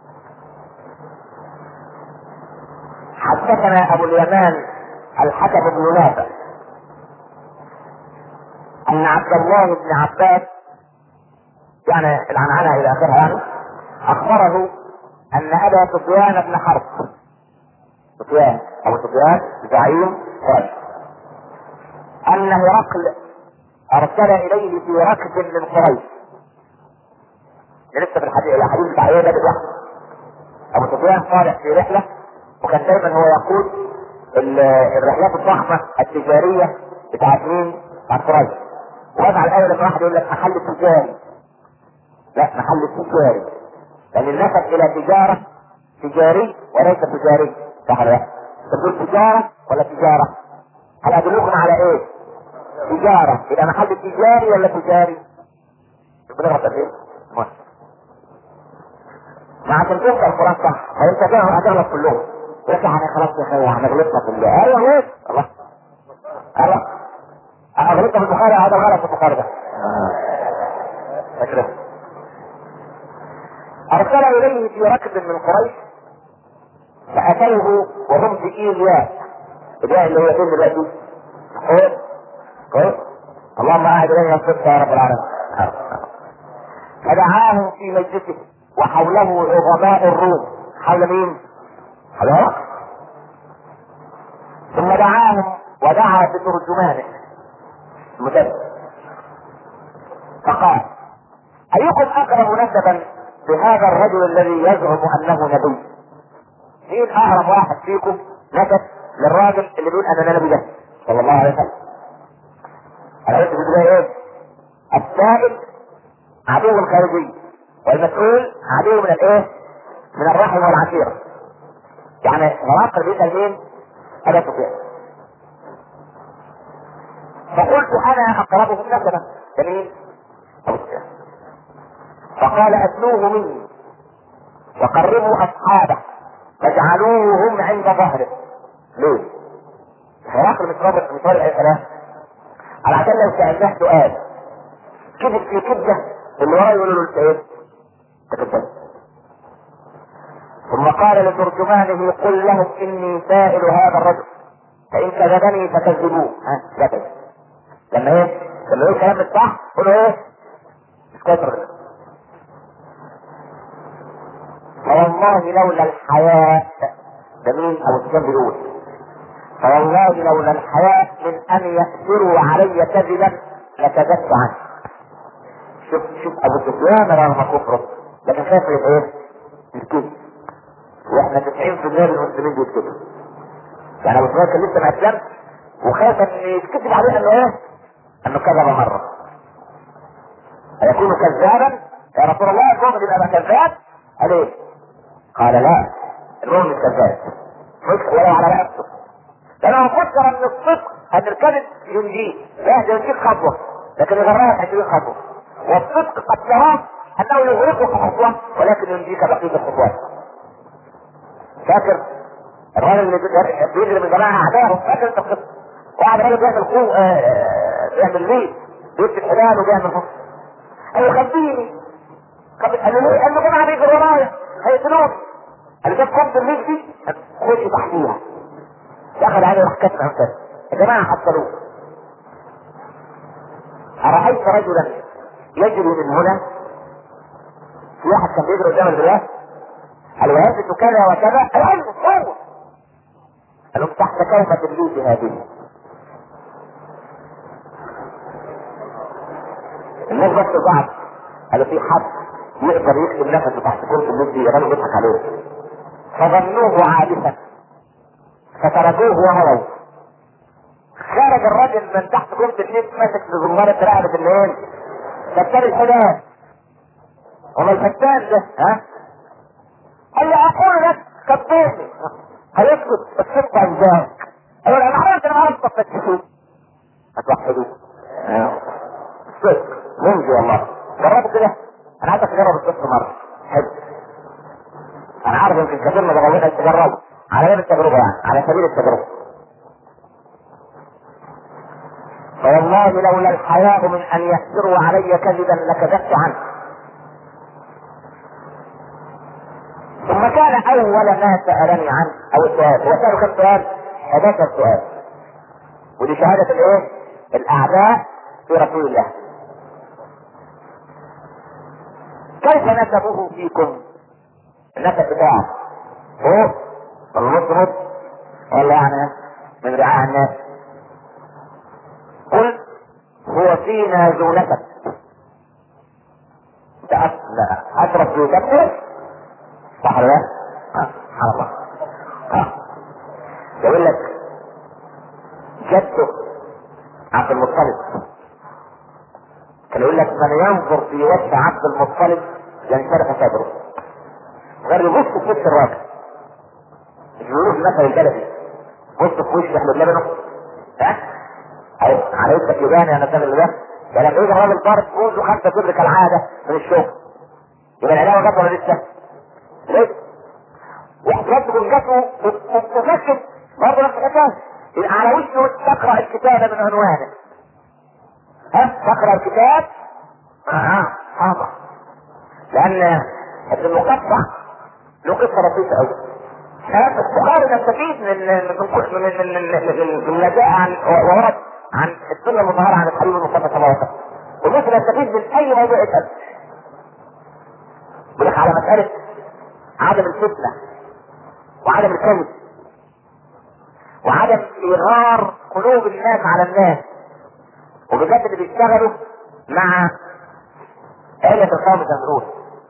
حدثنا ابو اليمان الحكم بن نافع ان عبد الله بن عباس يعني العنعنة الى اخرها يعني اخبره ان ابا سفيان بن حرب سفيان ابو سفيان زعيم قريش ان هرقل ارسل اليه في ركب من قريش لسه في الحديث الحديث بتاع ايه ده لوحده ابو سفيان طالع في رحله وكان دايما هو يقود الرحلات الضخمه التجاريه بتاعت مين؟ بتاعت قريش وضع الايه لما واحد يقول لك محل تجاري لا محل تجاري لان النسب الى تجاره تجاري وليس تجاري صح ولا لا؟ تقول تجاره ولا تجاره؟ هل ادلكم على ايه؟ تجاره يبقى محل تجاري ولا تجاري؟ بنغلط قد ايه؟ ما عشان تنسى القران صح فانت كده هتغلط كلهم يقول لك يعني خلاص يا اخي احنا غلطنا في الله ايوه ليه؟ الله الله انا غلطت في البخاري هذا غلط في البخاري ده فاكره ارسل اليه في ركب من قريش فاتوه وهم في ايلياء الياء اللي هو فين دلوقتي؟ كويس كويس اللهم اعد الينا الصدق يا رب العالمين فدعاهم في مجلسه وحوله عظماء الروم حول مين؟ حول هرقل ثم دعاهم ودعا بترجمانه المدرس فقال ايكم اقرب نسبا بهذا الرجل الذي يزعم انه نبي مين اقرب واحد فيكم نسب للراجل اللي بيقول انا نبي ده صلى الله عليه وسلم انا قلت في البدايه ايه السائل عدو خارجي والمسؤول عدو من الايه من الرحم والعشيره يعني هرقل بيسال مين ابا سفيان فقلت انا اقربهم نسبا جميل ابو سفيان فقال ادنوه مني وقربوا اصحابه واجعلوه هم عند ظهره ليه؟ هرقل مش رابط مش رابط الكلام على عشان لو سالناه سؤال كذب في كذبه اللي وراه يقولوا له انت ايه؟ تكذب ثم قال لترجمانه قل لهم اني سائل هذا الرجل فان كذبني فكذبوه ها كذب لما ايه؟ لما يقول كلام مش صح قولوا ايه؟ مش كويس الرجل فوالله لولا الحياء ده مين ابو سفيان بيقول فوالله لولا الحياء من ان يأثروا علي كذبا لكذبت عنه شوف شوف ابو سفيان رغم كفره لكن خايف يبقى ايه؟ الكذب واحنا 90% من المسلمين بيكذبوا يعني ابو سفيان كان لسه ما اسلمش وخاف ان يتكذب عليه انه ايه؟ انه كذب مره أيكون كذابا؟ يا رسول الله المؤمن يبقى كذاب؟ قال ايه؟ قال لا المؤمن كذاب مش ولو على نفسه لأنه فكر ان الصدق ان الكذب ينجيه لا ده ينجيك خطوة لكن يغرقك 20 خطوة والصدق قد تراه انه يغرقك خطوة ولكن ينجيك بقية الخطوات فاكر الراجل اللي بيجري من جماعة اعدائه فاكر انت القصة واحد راجل بيعمل خو بيعمل ليه بيكتب حلال وبيعمل خو قال له خبيني قال له ليه؟ قال له جماعة بيجروا ورايا هيقتلوني قال له كنت الليل دي خش تحتيها دخل عليه راح كتب عن كتب يا جماعة حصلوه أرأيت رجلا يجري من هنا في واحد كان بيجري قدام البلاد قال ويثبت كذا وكذا قال ايوه هو قال لهم تحت كلمة اللوت هذه الناس بس ضعف قالوا في حد يقدر يكتب نفسه تحت كرسي اللوت دي الراجل بيضحك عليه فظنوه عابثا فتركوه وهروا خرج الراجل من تحت كرسي اللوت ماسك بزمارة رقبة الليل فتان الحداد وما الفتان ده ها قال لي اقول لك كبرني هيسكت الصدق ازاي اقول انا عرفت انا عرفت تفتشوه هتوحدوه الصدق ممكن والله جربوا كده انا عايزك تجرب الصدق مره حلو انا عارف يمكن كثير من الغوين تجربوا على باب التجربه يعني على سبيل التجربه فوالله لولا الحياء من ان يحسروا علي كذبا لكذبت عنه ثم كان اول ما سالني عنه او السؤال هو ساله كم سؤال؟ 11 سؤال ودي شهاده الايه؟ الاعداء في رسول الله كيف نسبه فيكم؟ النسب بتاعه هو ولا نص نص ولا يعني من رعاع الناس قل هو فينا ذو نسب ده اشرف ذو نسب صح ولا لا؟ سبحان الله اه يقول لك جده عبد المطلب كان يقول لك من ينظر في وجه عبد المطلب ينشرح صدره غير يبص في وش الراجل مش بيقولوا في المثل البلدي بص في وش احمد لبنه ها على وشك يبان يا مثل اللي ده ده لما يجي الراجل طارق فوز وخمسه كبر كالعاده من الشغل يبقى العلاوه جت ولا لسه؟ لسه وحضرتكم جاته وفكت برضه نفس الحكايه يبقى على وشه تقرا الكتاب من عنوانه ها تقرا الكتاب اه حاضر لان ابن المقطع له قصه لطيفه قوي البخاري نستفيد من من من من من ما جاء عن وورد عن السنه المظهره عن الحبيب المصطفى صلى الله عليه وسلم وممكن نستفيد من اي موضوع يسال يقول لك على مساله عدم الفتنه وعدم الكذب وعدم ايغار قلوب الناس على الناس وبالذات اللي بيشتغلوا مع آلة الخامس الأولى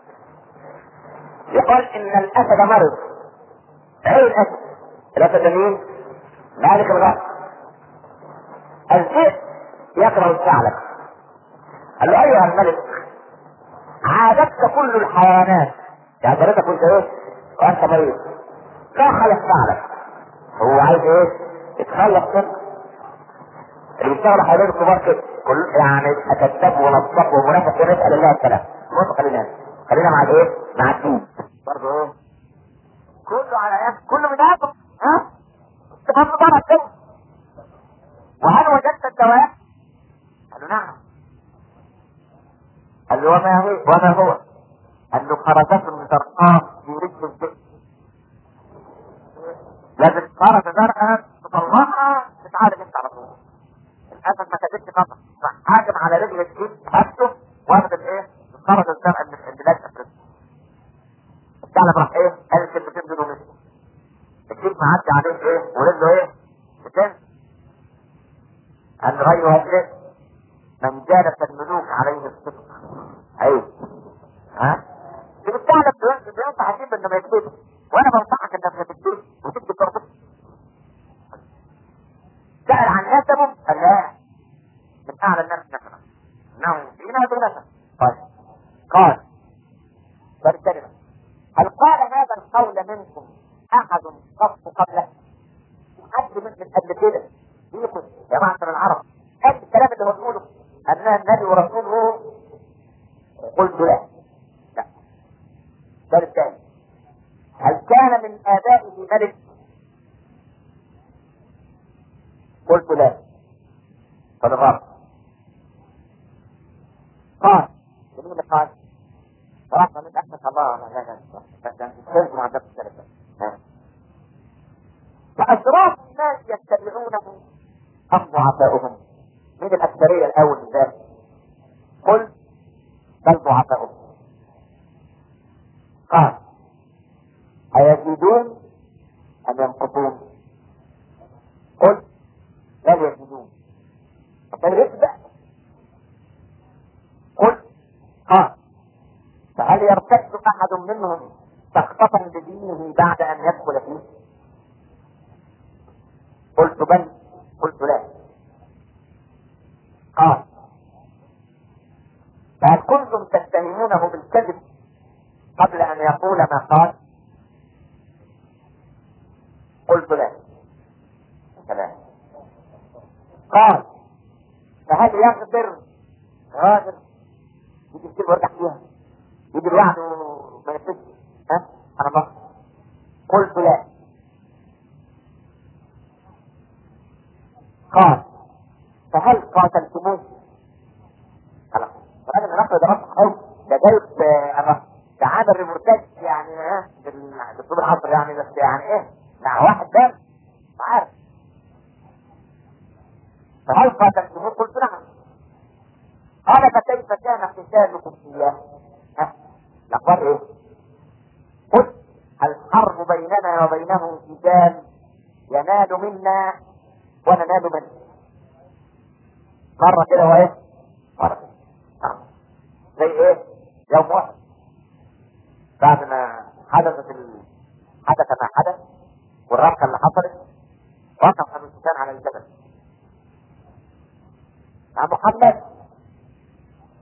يقال إن الأسد مرض عين الأسد الأسد مين؟ مالك الغرب الذئب يكره الثعلب قال له أيها الملك عادتك كل الحيوانات يعني حضرتك كنت ايه؟ وأنت مريض ما خلق ثعلب هو عايز ايه؟ يتخلص منه اللي بيشتغلوا حوالين الكبار كده كل يعني اكذب ونصب ومنافق ونسال الله السلام بص خلينا خلينا مع الايه؟ مع الدين برضه ايه؟ كله على ايه؟ كله من هذا ها؟ تفهم طبعا كده وهل وجدت الدواء؟ قال له نعم قال له وما هو وما هو؟ قال له خرجت من زرقاء في رجل الذئب لازم خرج زرقاء تطلعها تتعالج انت على طول الاسد ما كانتش خطر حاكم على رجل الجيب حبسه واخد الايه الخرز الزرقاء من البلاد افريقيا الثعلب راح ايه قال الكلمتين دول ومشي الجيب معدي عليه ايه ورجله ايه بتنزل قال غير هدرس من جالس الملوك عليه الصدق ايوه ها دي الثعلب بينصح عجيب انه ما يكذبش وانا بنصحك انك ما تكذبش وتكذب برضه سأل عن نسبه قال لا من أعلى الناس نسبا إنه فينا بنسب طيب قال فالكلمة هل قال هذا القول منكم أحد قط قبله؟ حد من من قبل كده فيكم يا معشر العرب هذا الكلام اللي هو بيقوله أنها النبي ورسوله قلت لا لا السؤال الثاني هل كان من آبائه ملك قلت لا فالغرب قال جميل اللي قال صراحة من أحمد الله لا لا لا لا كنت مع نفس الثلاثة فأشراف الناس يتبعونه أم ضعفاؤهم من الأكثرية الأول ذلك قل بل ضعفاؤهم قال أيزيدون أم ينقصون قل لا يزيدون فالرتبة قل قال فهل يرتد أحد منهم سخطة بدينه بعد أن يدخل فيه؟ قلت بل قلت لا قال فهل كنتم تتهمونه بالكذب قبل أن يقول ما قال؟ قلت لا كلام قال فهل يقدر غادر يجي يكتب ويرجع فيها يجي الوعد وما يكتبش ها انا بقى قلت لا قال فهل قاتلتموه خلاص هذا الرقم ده رقم قوي ده جايب انا ده عامل ريبورتاج يعني ها بالاسلوب العصري يعني بس يعني ايه مع واحد ده عارف فهل قاتلتموه قلت نعم قال فكيف كان قتالكم اياه ها لقد ايه قل الحرب بيننا وبينهم قتال ينال منا وننال منه مرة كده وايه مرة كده زي ايه يوم واحد بعد ما حدثت ال... حدث ما حدث والربكة اللي حصلت وقف ابو سفيان على الجبل مع محمد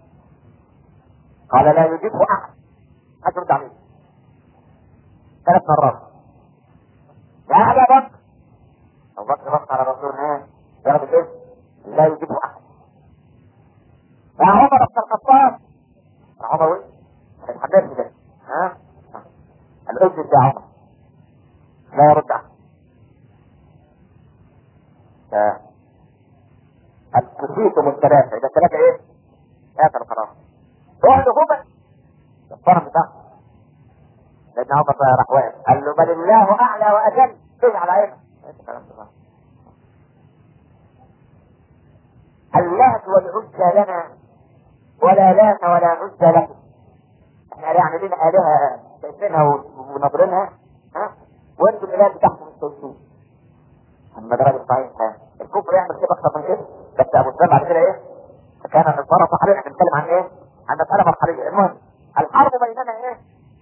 قال لا يجيبه احد حد يرد عليه ثلاث مرات يا ابا بكر ابو بكر بص على الرسول ها ضرب الاسم لا يجيبه احد يا عمر بن الخطاب يا عمر وين؟ اتحدثت كده ها؟ الاسم يا عمر لا يرد احد الكسيتم الثلاثة إذا الثلاثة إيه؟ آخر خلاص روح لهما الطرف بتاعه لأن عمر راح واقف قال له بل الله أعلى وأجل إيه على عينك اللات والعزى لنا ولا لات ولا عزى لكم احنا يعني لنا آلهة شايفينها ونظرينها ها وانتم الآلهة بتاعكم التوحيد اما ده راجل صحيح الكفر يعمل كده اكتر من كده بس ابو سلمة بعد كده ايه كان الفرق صحيح احنا بنتكلم عن ايه عن مسألة مرحلية المهم الحرب بيننا ايه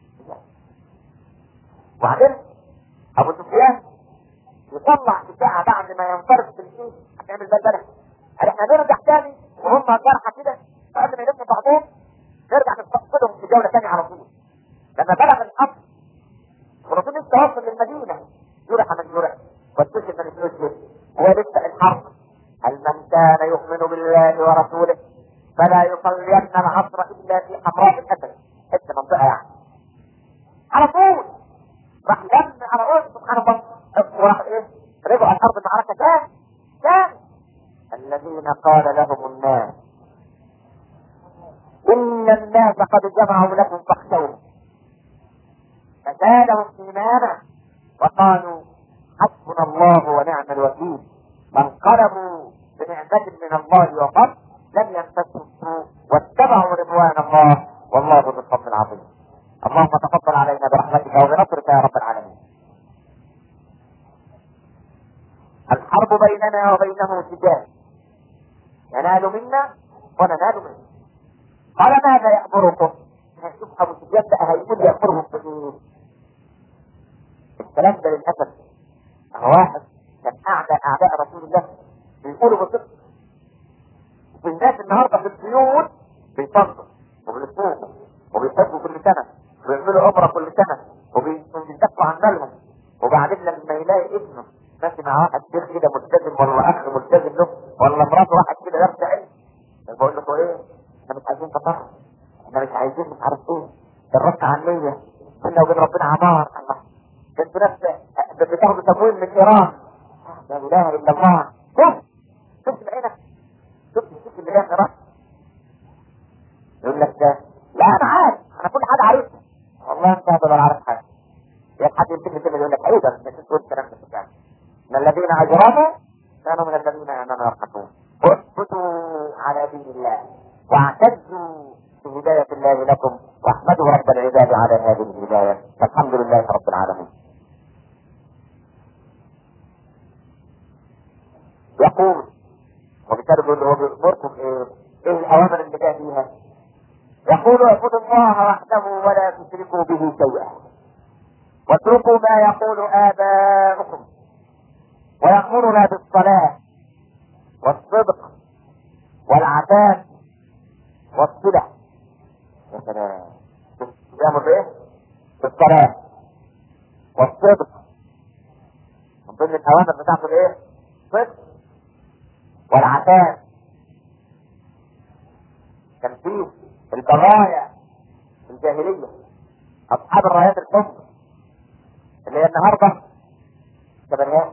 وبعدين ابو سفيان يطلع بتاعه بعد ما ينفرد في الجيش هتعمل بلبله قال احنا نرجع تاني وهم جرحى كده بعد ما يلموا بعضهم نرجع نستقصدهم في جوله ثانيه على طول لما بلغ الامر والرسول لسه واصل للمدينه جرح من جرح واستشهد من استشهد هو لسه الحرب هل من كان يؤمن بالله ورسوله فلا يصلين العصر الا في حمراء الاسد حته منطقه يعني على طول راح لم على رؤوس سبحان الله وراح ايه رجعوا على ارض المعركه تاني تاني الذين قال لهم الناس ان الناس قد جمعوا لكم فاخشوهم فزادهم ايمانا وقالوا حسبنا الله ونعم الوكيل فانقلبوا بنعمة من الله وفضل لم يمسسهم سوء واتبعوا رضوان الله والله ذو الفضل العظيم اللهم تفضل علينا برحمتك وبنصرك يا رب العالمين الحرب بيننا وبينه سجال ينال منا وننال منه قال ماذا يأمركم؟ شوف ابو سفيان بقى هيقول يأمرهم بايه؟ الكلام ده للاسف واحد كان اعداء اعداء رسول الله بيقولوا بصدق وفي الناس النهارده في البيوت بيصلوا وبيصوموا وبيحبوا كل سنه وبيعملوا عمره كل سنه وبيدفعوا عن مالهم وبعدين لما يلاقي ابنه ماشي مع واحد شيخ كده ملتزم ولا اخ ملتزم له ولا مراته واحد كده لابسه علم بقول لكم ايه احنا مش عايزين تطهر احنا مش عايزين مش عارف ايه الرد عنية بينا وبين ربنا عمار الله انتوا ناس بتاخدوا تمويل من ايران لا اله الا الله شوف شفت بعينك شفت الشيخ اللي جاي من ايران يقول لك ده لا انا عارف انا كل حاجه عارفها والله انت هتبقى عارف حاجه يا حد يمسكني كده يقول لك ايه ده مش تقول الكلام ده فعلا ان الذين اجرموا كانوا من الذين امنوا يضحكون اثبتوا على دين الله واعتزوا بهداية الله لكم واحمدوا رب العباد على هذه الهداية فالحمد لله رب العالمين يقول وبالتالي بيقول هو بيأمركم ايه؟ ايه الاوامر اللي جاء فيها؟ يقول اعبدوا الله وحده ولا تشركوا به شيئا واتركوا ما يقول اباؤكم ويأمرنا بالصلاة والصدق والعفاف والصلة يا سلام يأمر بايه؟ بالصلاة والصدق من ضمن الأوامر بتاعته الايه؟ الصدق والعفاف كان فيه البرايا الجاهلية أصحاب الرايات الحمر اللي هي النهارده كبريات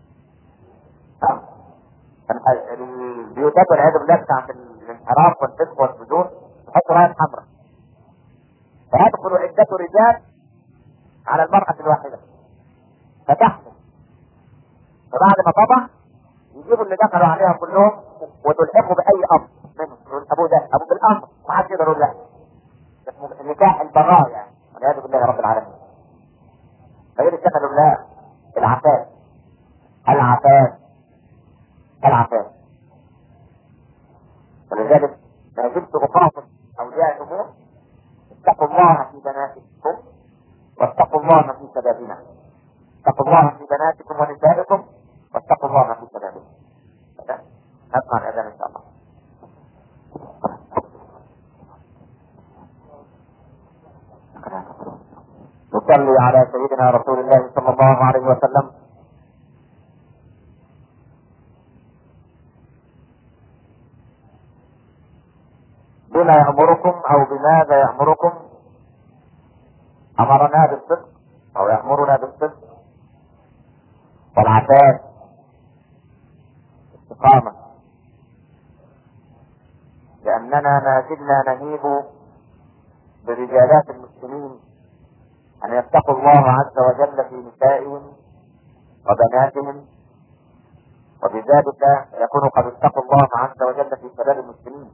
البيوتات والعياذ بالله بتاعت الانحراف والفسق والفجور تحط راية حمراء فيدخل عدة رجال على المرأة الواحدة فتحكم فبعد ما طبع يجيبوا اللي دخلوا عليها كلهم وتلحقوا بأي أمر منهم يقول أبو ده أبو بالأمر ما حدش يقدر يقول لا اسمه نكاح البرايا والعياذ بالله يا رب العالمين غير اتخذ الله العفاف العفاف العفاف ولذلك ما زلت اخاطب اولياء الامور اتقوا الله في بناتكم واتقوا الله في شبابنا اتقوا الله في بناتكم ونسائكم واتقوا الله في شبابنا نسمع الاذان ان شاء الله نصلي على سيدنا رسول الله صلى الله عليه وسلم بما يأمركم أو بماذا يأمركم أمرنا بالصدق أو يأمرنا بالصدق والعفاف استقامة لأننا ما زلنا نهيب برجالات المسلمين أن يتقوا الله عز وجل في نسائهم وبناتهم وبذلك يكون قد اتقوا الله عز وجل في شباب المسلمين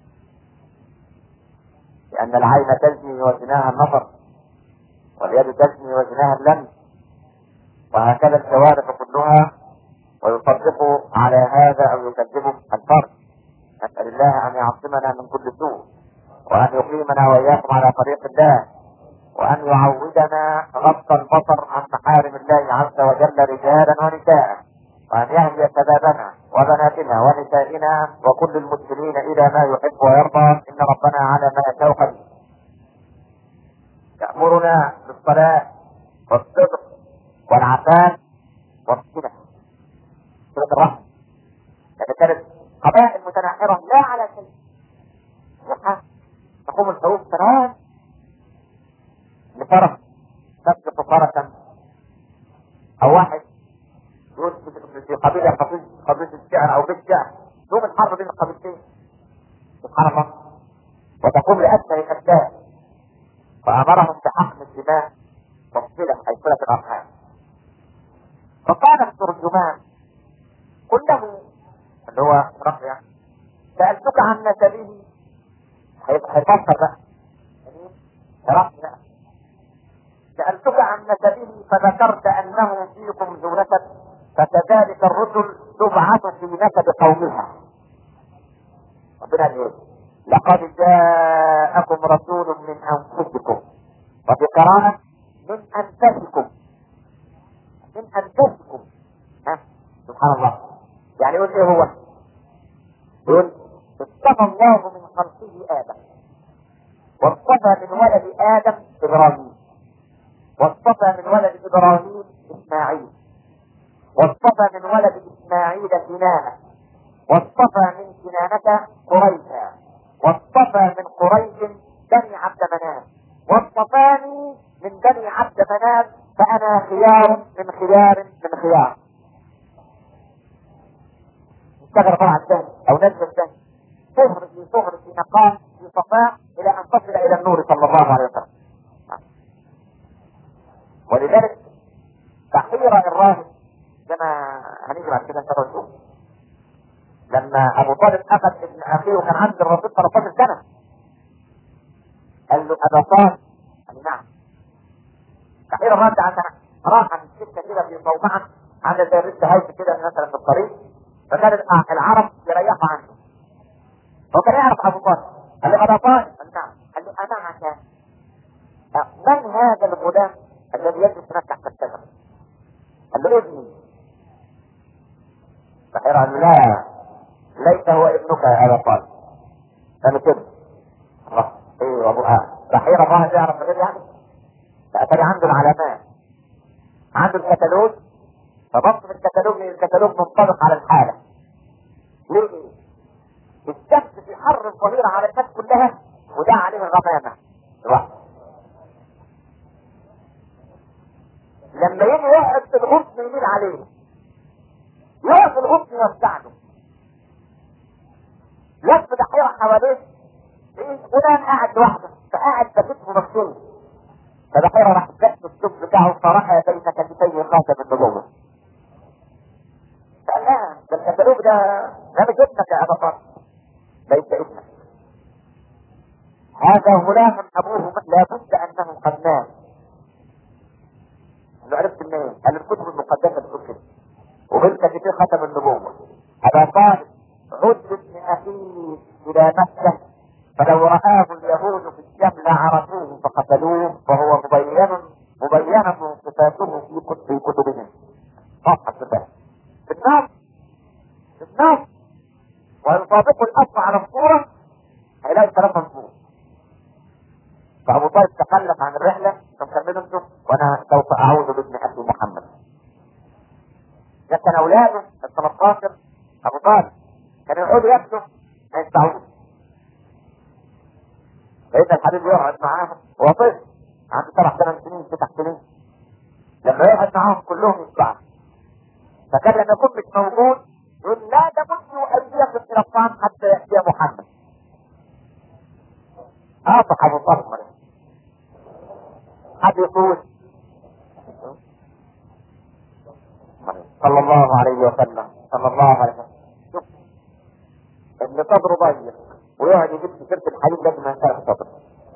لأن العين تزني وزناها النظر واليد تزني وزناها اللمس وهكذا الجوارح كلها ويصدق على هذا أو يكذبه الفرد نسأل الله أن يعصمنا من كل سوء وأن يقيمنا وإياكم على طريق الله وأن يعودنا غض البصر عن محارم الله عز وجل رجالا ونساء وأن يهدي شبابنا وبناتنا ونسائنا وكل المسلمين إلى ما يحب ويرضى إن ربنا على ما يشاء قدير يأمرنا بالصلاة والصدق والعفاف والصلة صلة الرحم لكن كانت قبائل متناحرة لا على شيء يقع تقوم الحروب سنوات لفرس تسقط فرسا او واحد يقول في قبيلة قبيلة قبيلة الشعر او بيت شعر تقوم الحرب بين القبيلتين سبحان الله وتقوم لأسفل الأشياء فأمرهم بحقن الدماء والصلة أي صلة الأرحام فقال الترجمان قل له اللي هو رفع سألتك عن نسبه هيفسر بقى رفع سألتك عن نسبه فذكرت أنه فيكم ذو نسب فكذلك الرسل تبعث في نسب قومها ربنا يقول لقد جاءكم رسول من أنفسكم وفي قراءة من أنفسكم من أنفسكم ها سبحان الله يعني يقول ايه هو يقول اصطفى الله من خلقه ادم واصطفى من ولد ادم ابراهيم واصطفى من ولد ابراهيم اسماعيل واصطفى من ولد اسماعيل كنانة واصطفى من كنانة قريشا واصطفى من قريش بني عبد مناف واصطفاني من بني عبد مناف فانا خيار من خيار من خيار اشتغل طبعا الثاني او نزل الثاني صهر في صهر في نقاء في صفاء الى ان تصل الى النور صلى الله عليه وسلم ولذلك تحير الراهب كما هنيجي بعد كده ان شاء الله نشوف لما ابو طالب اخذ ابن اخيه وكان عند الرسول 13 سنه قال له ابا طالب قال له نعم تحير الراهب ده عندنا راح عن السكه كده في صومعه عند زي الرد هايف كده مثلا في الطريق فكان العرب يريحوا عنه هو كان يعرف ابو طالب قال له ابا طالب قال نعم قال له انا عشان من هذا الغلام الذي يجلس هناك تحت الشجره قال له ابني فحير قال له لا ليس هو ابنك يا ابا طالب قال له كده الله ايه ابو اه بحير الله يعرف غير يعني فاتاري عنده العلامات عنده الكتالوج فبص في الكتالوج الكتالوج منطبق على الحالة ليه؟ الشمس في حر الظهيرة على الناس كلها وده عليه غمامة لوحده لما يجي يقعد في الغصن يميل عليه يقف الغصن يوسعله لف دحيرة حواليه ايه فلان قاعد لوحده فقاعد بكتفه مكسور فدحيرة راح جت السب بتاعه فرأى بين كتفيه خاتم النبوة قال لا ده الكتالوج ده ده مش ابنك يا ابا طارق ليس ابنك هذا غلام ابوه لابد انه قد مات قال له عرفت منين؟ قال الكتب المقدسه بتقول كده وبنت في ختم النبوه ابا طالب عد ابن اخيه الى مكه فلو رآه اليهود في الشام لعرفوه فقتلوه وهو مبين مبينة صفاته في كتب في كتبهم. صفحة صفات. في الناس في الناس ويطابق الأصل على الصورة هيلاقي الكلام مظبوط. فأبو طالب تخلف عن الرحلة فمكملوا انتم اولاده ال 13 ابو طالب كانوا يقعدوا ياكلوا ما يدفعوش فإذا الحبيب يقعد معاهم هو طفل عنده سبع ثمان سنين تسع سنين لما يقعد معاهم كلهم يدفعوا فكان لما يكون مش موجود يقول لا تمدوا ايديكم الى الطعام حتى ياتي محمد اعطق ابو طلحه حد يقول صلى الله عليه وسلم صلى الله عليه وسلم شوف ابن صدره ضيق ويقعد يجيب سيره الحديث لازم ما ينشرح صدره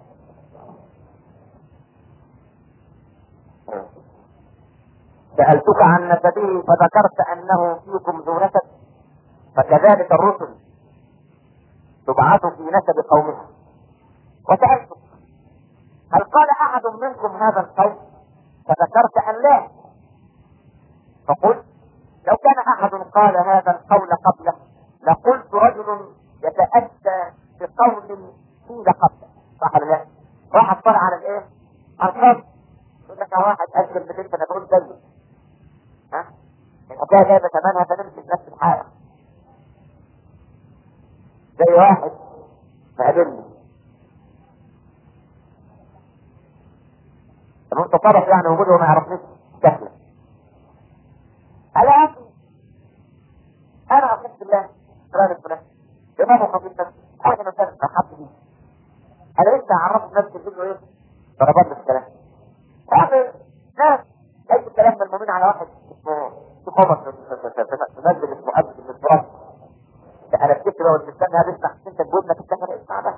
سألتك عن نسبه فذكرت أنه فيكم ذو نسب فكذلك الرسل تبعث في نسب قومها وسألتك هل قال أحد منكم هذا القول فذكرت أن لا فقلت لو كان أحد قال هذا القول قبله لقلت رجل يتأتى بقول قيل قبله صح ولا لا؟ واحد طلع على الايه؟ على القبر يقول لك واحد قال كلمتين فانا بقول زيه ها؟ الحكايه جايبه ثمنها فنمشي في نفس الحاله زي واحد مقابلني طب انت طرف يعني وجوده وما يعرفنيش دخله على اخي انا اقسم بالله فلان فلان امام خطيب نفسي انا مثلا احب بيه انا لسه عرفت نفسي الفيديو ايه ضربات الكلام اخر ناس ليس الكلام ملمومين على واحد اسمه تقومت تنزل اسمه ابد من التراب انا بكتب لو تستنى هذا اسمع انت بودنك تستنى اسمع بس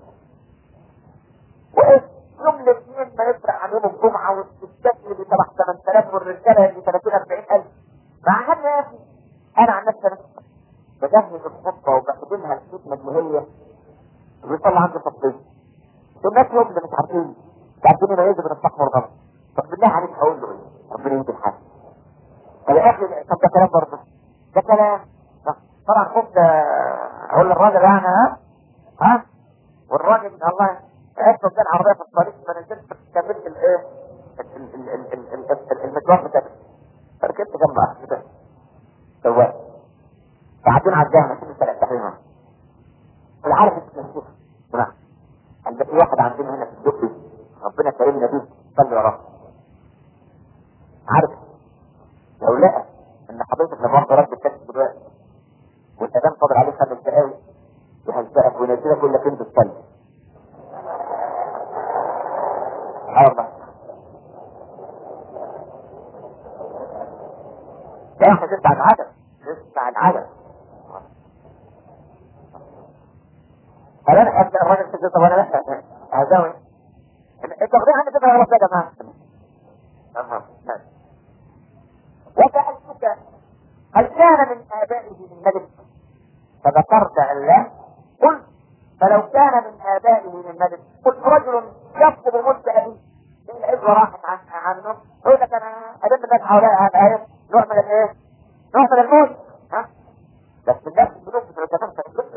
وايه يوم الاثنين ما يفرق عن يوم الجمعه والستات اللي تبع 8000 والرجاله اللي 30 40000 مع هذا يا اخي انا عن نفسي انا بجهز الخطه وبخدمها الخدمه اللي هي بيطلع عندي تطبيق الناس هم اللي مش عارفين مش عارفين يميزوا بين الصح والغلط طب بالله عليك هقول له ايه؟ ربنا يهدي الحال طب يا اخي طب ده كلام برضه ده كلام طبعا خد اقول للراجل يعني ها ها والراجل الله عرفت قدام عربيه في الطريق ما نزلت كملت الايه المشوار بتاعي فركبت جنب اخي كده سواق بعدين عداها ماشيين ثلاث تحريمها انا عارف انت مشيت نعم قال في واحد عندنا هنا في الدقي ربنا كرمنا بيه صلي وراه عارف لو لقى ان حضرتك لما واخد رد الكشف دلوقتي والاذان فاضل عليه خمس دقايق يهزقك وينزلك يقول لك انت تصلي اه والله يا اخي تسمع العدد تسمع العدد قال انا ابدا الراجل كده طب انا لا هزاوي انت واخدين عني كده يا رب يا جماعه اها وسالتك هل كان من ابائه من ملك فذكرت ان لا قلت فلو كان من ابائه من ملك قلت رجل يطلب ملك ابيه من العزوه راحت عن عنه يقول لك انا ادم الناس حوالي هذا ايه نوع من الايه؟ نوع من الموت ها بس الناس البنوك بتتكلم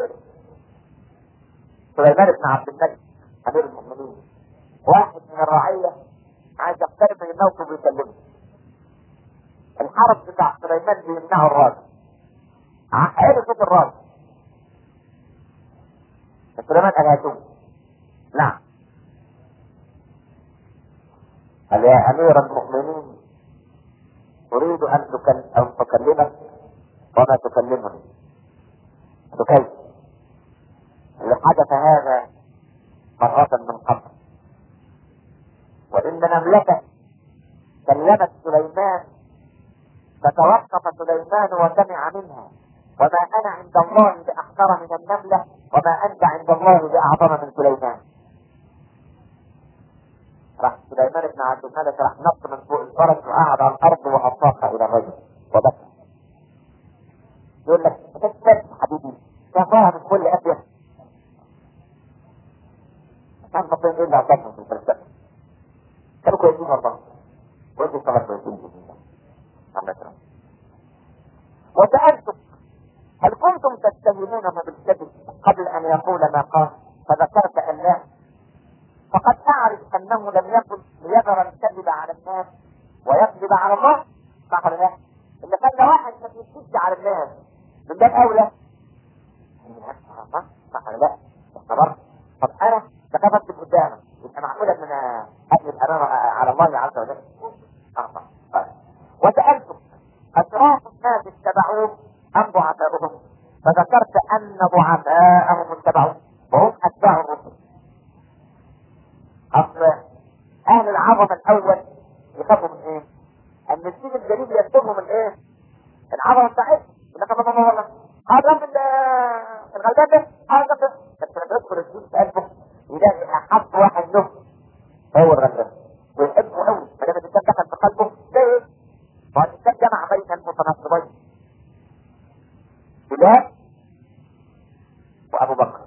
سليمان بن عبد الملك امير المؤمنين واحد من الرعيه عايز يقترب من الموت ويكلمه الحرس بتاع سليمان بيمنعه الراجل عقل صوت الراجل سليمان قال هاتوه نعم قال يا امير المؤمنين اريد ان تكلم ان تكلمك وما تكلمني كيف اللي حدث هذا مرة من قبل وإن نملة كلمت سليمان فتوقف سليمان وسمع منها وما أنا عند الله بأحقر من النملة وما أنت عند الله بأعظم من سليمان راح سليمان بن عبد الملك راح نط من فوق الفرس وقعد على الأرض وأطاق إلى الرجل وبكى يقول لك تكتب حبيبي كفاها من كل أبيض كان مطلوب ايه اللي عطاكم في الفلسفه كانوا كويسين والله وانتوا اشتغلوا كويسين باذن الله الله يكرمك وسالتك هل كنتم تتهمونه بالكذب قبل ان يقول ما قال فذكرت ان لا فقد اعرف انه لم يكن ليذر الكذب على الناس ويكذب على الله صح ولا لا؟ اللي خلى واحد ما بيشدش على الناس من باب اولى صح صح ولا لا اختبرت طب انا بخاف اكتب قدامك يبقى معقوله ان انا اكذب امام على الله عز وجل اه صح طيب. وسالتك اشراف الناس اتبعوه ام ضعفاؤهم فذكرت ان ضعفاءهم اتبعوه وهم اتباع الرسل اصل اهل العظمه الاول يخافوا من ايه؟ ان الدين الجديد يكتبهم من ايه؟ العظمه بتاعتهم يقول لك الله والله هذا من الغلبان ده هذا ده بس لما يدخل الدين في قلبه يلاقي احب واحد له هو الغلبان ويحبه قوي ما دام الانسان دخل في قلبه ده ايه؟ ما هو الانسان جمع بين المتناقضين بلال وابو بكر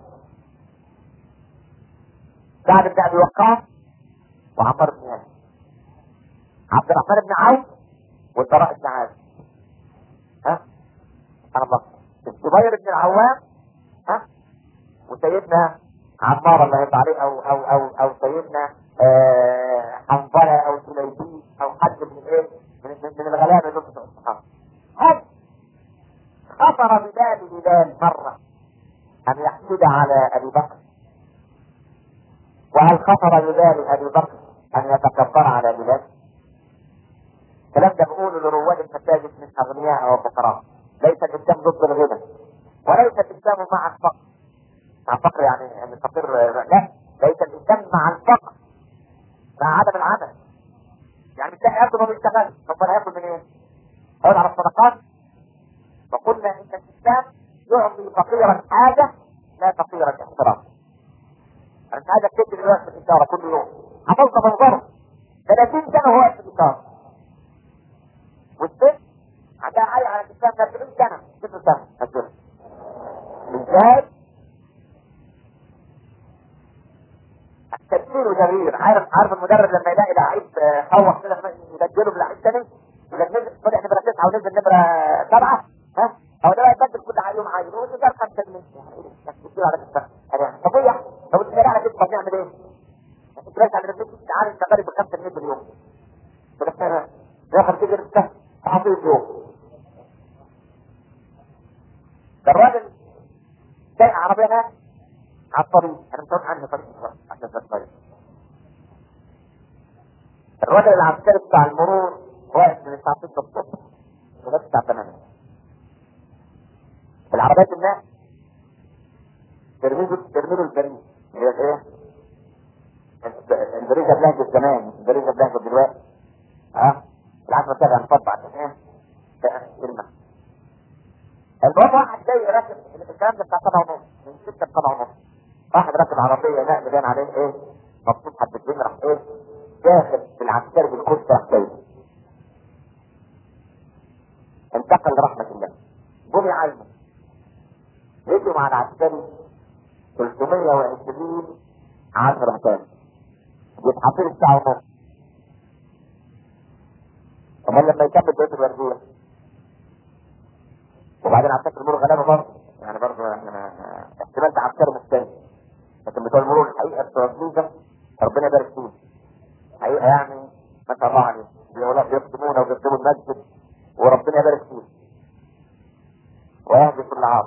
سعد بن ابي وقاص وعمر بن ياسر عبد الرحمن بن عوف والبراء بن عازب ها سبحان الله الزبير بن العوام ها وسيدنا عمار الله يرضى عليه او او او او سيدنا آه، حنظله او سليبي او حد من ايه من, من, من الغلابه دول بتوع الصحابه هل خطر ببال بلال مره ان يحسد على ابي بكر وهل خطر ببال ابي بكر ان يتكبر على بلال الكلام ده بقوله لرواد المساجد من اغنياء او فقراء ليس الاسلام ضد الغنى وليس الاسلام مع الفقر مع الفقر يعني ان الفقير لا ليس الاسلام مع الفقر مع عدم العمل يعني مش لاقي ياكل وما بيشتغلش طب انا هاكل منين؟ إيه؟ اقعد على الصدقات وقلنا ان الاسلام يعطي فقيرا حاجه لا فقيرا احترام انا مش عايزك تكتب دلوقتي في الاشاره كل يوم حفظت منظره 30 سنه هو واقف في الاشاره والست عندها عالي على الاسلام 40 سنه 6 سنه هتقول ازاي؟ التدبير وتغيير عارف عارف المدرب لما يلاقي لعيب خوف كده يبدله بلعيب ثاني يبقى نزل طلع نمره تسعه ونزل نمره سبعه ها هو ده بقى يبدل كل يوم عادي هو ده خمسه جنيه يعني بتديله على كده يعني طبيعي لو اتفرج على كده بنعمل ايه؟ انت بس على رجلك عارف شغال ب 5 جنيه باليوم بس ياخد كده انت تعطيه يوم ده الراجل سايق عربيه هناك على الطريق انا مش عارف عنه طريق عشان ده الطريق الراجل العسكري بتاع المرور واقف من الساعه 6 الصبح لغايه الساعه 8 العربيات الناس ترميله ترميله البريد اللي هي ايه؟ البريزه بلانك زمان مش البريزه بلانك دلوقتي ها؟ العشرة سبعة نطبع عشان ايه؟ كلمة الباب واحد جاي راكب الكلام ده بتاع سبعة ونص من ستة لسبعة ونص واحد راكب عربية نقل باين عليه ايه؟ مبسوط حبتين راح ايه؟ داخل بالعسكري بالكرسي راح جاي انتقل لرحمة الله بني عينه يجوا مع العسكري 320 10 تاني يتحطوا الساعة ونص امال لما يكمل بيت الوردية وبعدين عسكر المرور غلابة برضه يعني برضه احنا احتمال تعسكر مختلف لكن بتوع المرور الحقيقة بتوع الجيزة ربنا يبارك فيهم حقيقة يعني ما شاء الله عليهم بيخدمونا وبيخدموا المسجد وربنا يبارك فيهم ويهدي كل عام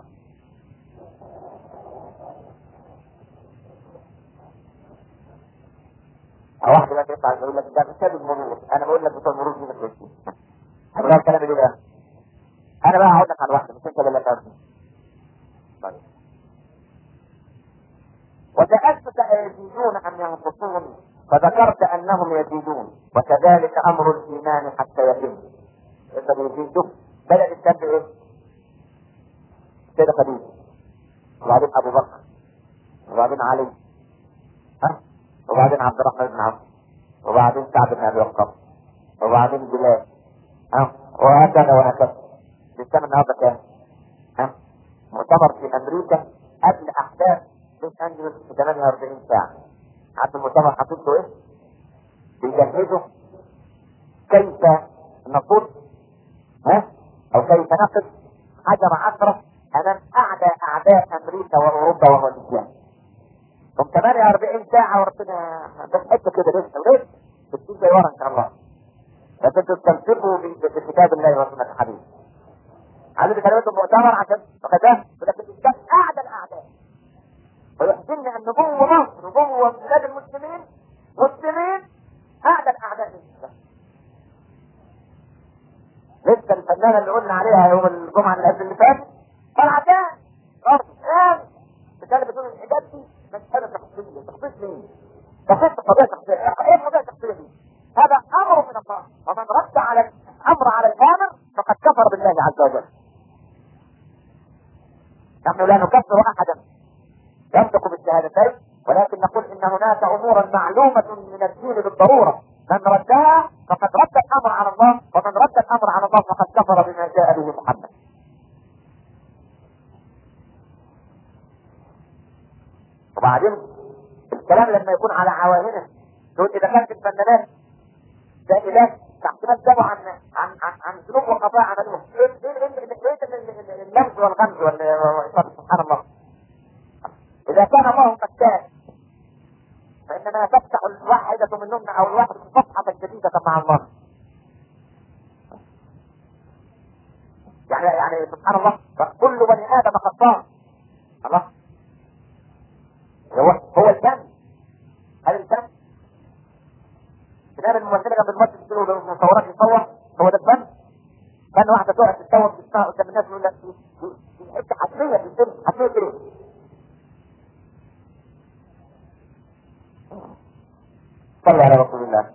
او واحد دلوقتي يطلع يقول لك ده مش المرور انا بقول لك بتوع المرور دي مش كويسين هتقول الكلام اللي بقى انا بقى هقول لك على واحده مش انت اللي تعرفني طيب وسألتك يزيدون أم ينقصون فذكرت أنهم يزيدون وكذلك أمر الإيمان حتى يتم إذا يزيدون بدأ الإسلام بإيه؟ سيدة خديجة وبعدين أبو بكر وبعدين علي ها وبعدين عبد الرحمن بن عوف وبعدين سعد بن ابي وقاص وبعدين بلال ها وهكذا وهكذا الاسلام النهارده كام؟ ها مؤتمر في امريكا قبل احداث لوس انجلوس ب 48 ساعه عارف المؤتمر حاطط له ايه؟ بيجهزوا كيف نصد ها او كيف نقف حجر عثره امام اعدى اعداء امريكا واوروبا وهو الاسلام هم 48 ساعة وربنا بس حتة كده لسه ولسه بتكون زي ورا ان شاء الله لكن تستمسكوا بكتاب الله وسنة حبيبه عدد كلمات المؤتمر عشان وكذا ولكن الاسلام اعدى الاعداء ويحزنني ان نبوه مصر نبوه بلاد المسلمين مسلمين اعدى الاعداء للاسلام لسه الفنانه اللي قلنا عليها يوم الجمعه اللي قبل اللي فات طلعتان برضه قام بتكلم بتقول الحجاب دي مساله شخصيه تخصيص مين؟ تخصيص قضيه شخصيه ايه القضيه الشخصيه دي؟ هذا امر من الله ومن رد على الامر على الامر فقد كفر بالله عز وجل نحن لا نكفر احدا ينطق بالشهادتين ولكن نقول ان هناك امورا معلومه من الدين بالضروره من ردها فقد رد الامر على الله ومن رد الامر على الله فقد كفر بما جاء به محمد وبعدين الكلام لما يكون على عوامله تقول اذا كانت الفنانات سائلات تحتمال جابوا عن عن عن, عن ذنوب وقضاء عملوها ايه ايه ايه ايه اللمس والغمز سبحان الله اذا كان الله قد كان فانما تفتح الواحدة منهن او الواحد صفحة جديدة مع الله يعني يعني سبحان الله كل بني ادم خطاء الله هو هو الكم هل الكم بنعمل الممثلة جنب الممثل تقول مصورات يصور هو ده الفن كان واحدة تقعد تتصور تسمع قدام الناس يقول لك دي حتة حتمية في الفيلم حتمية كده صلى على رسول الله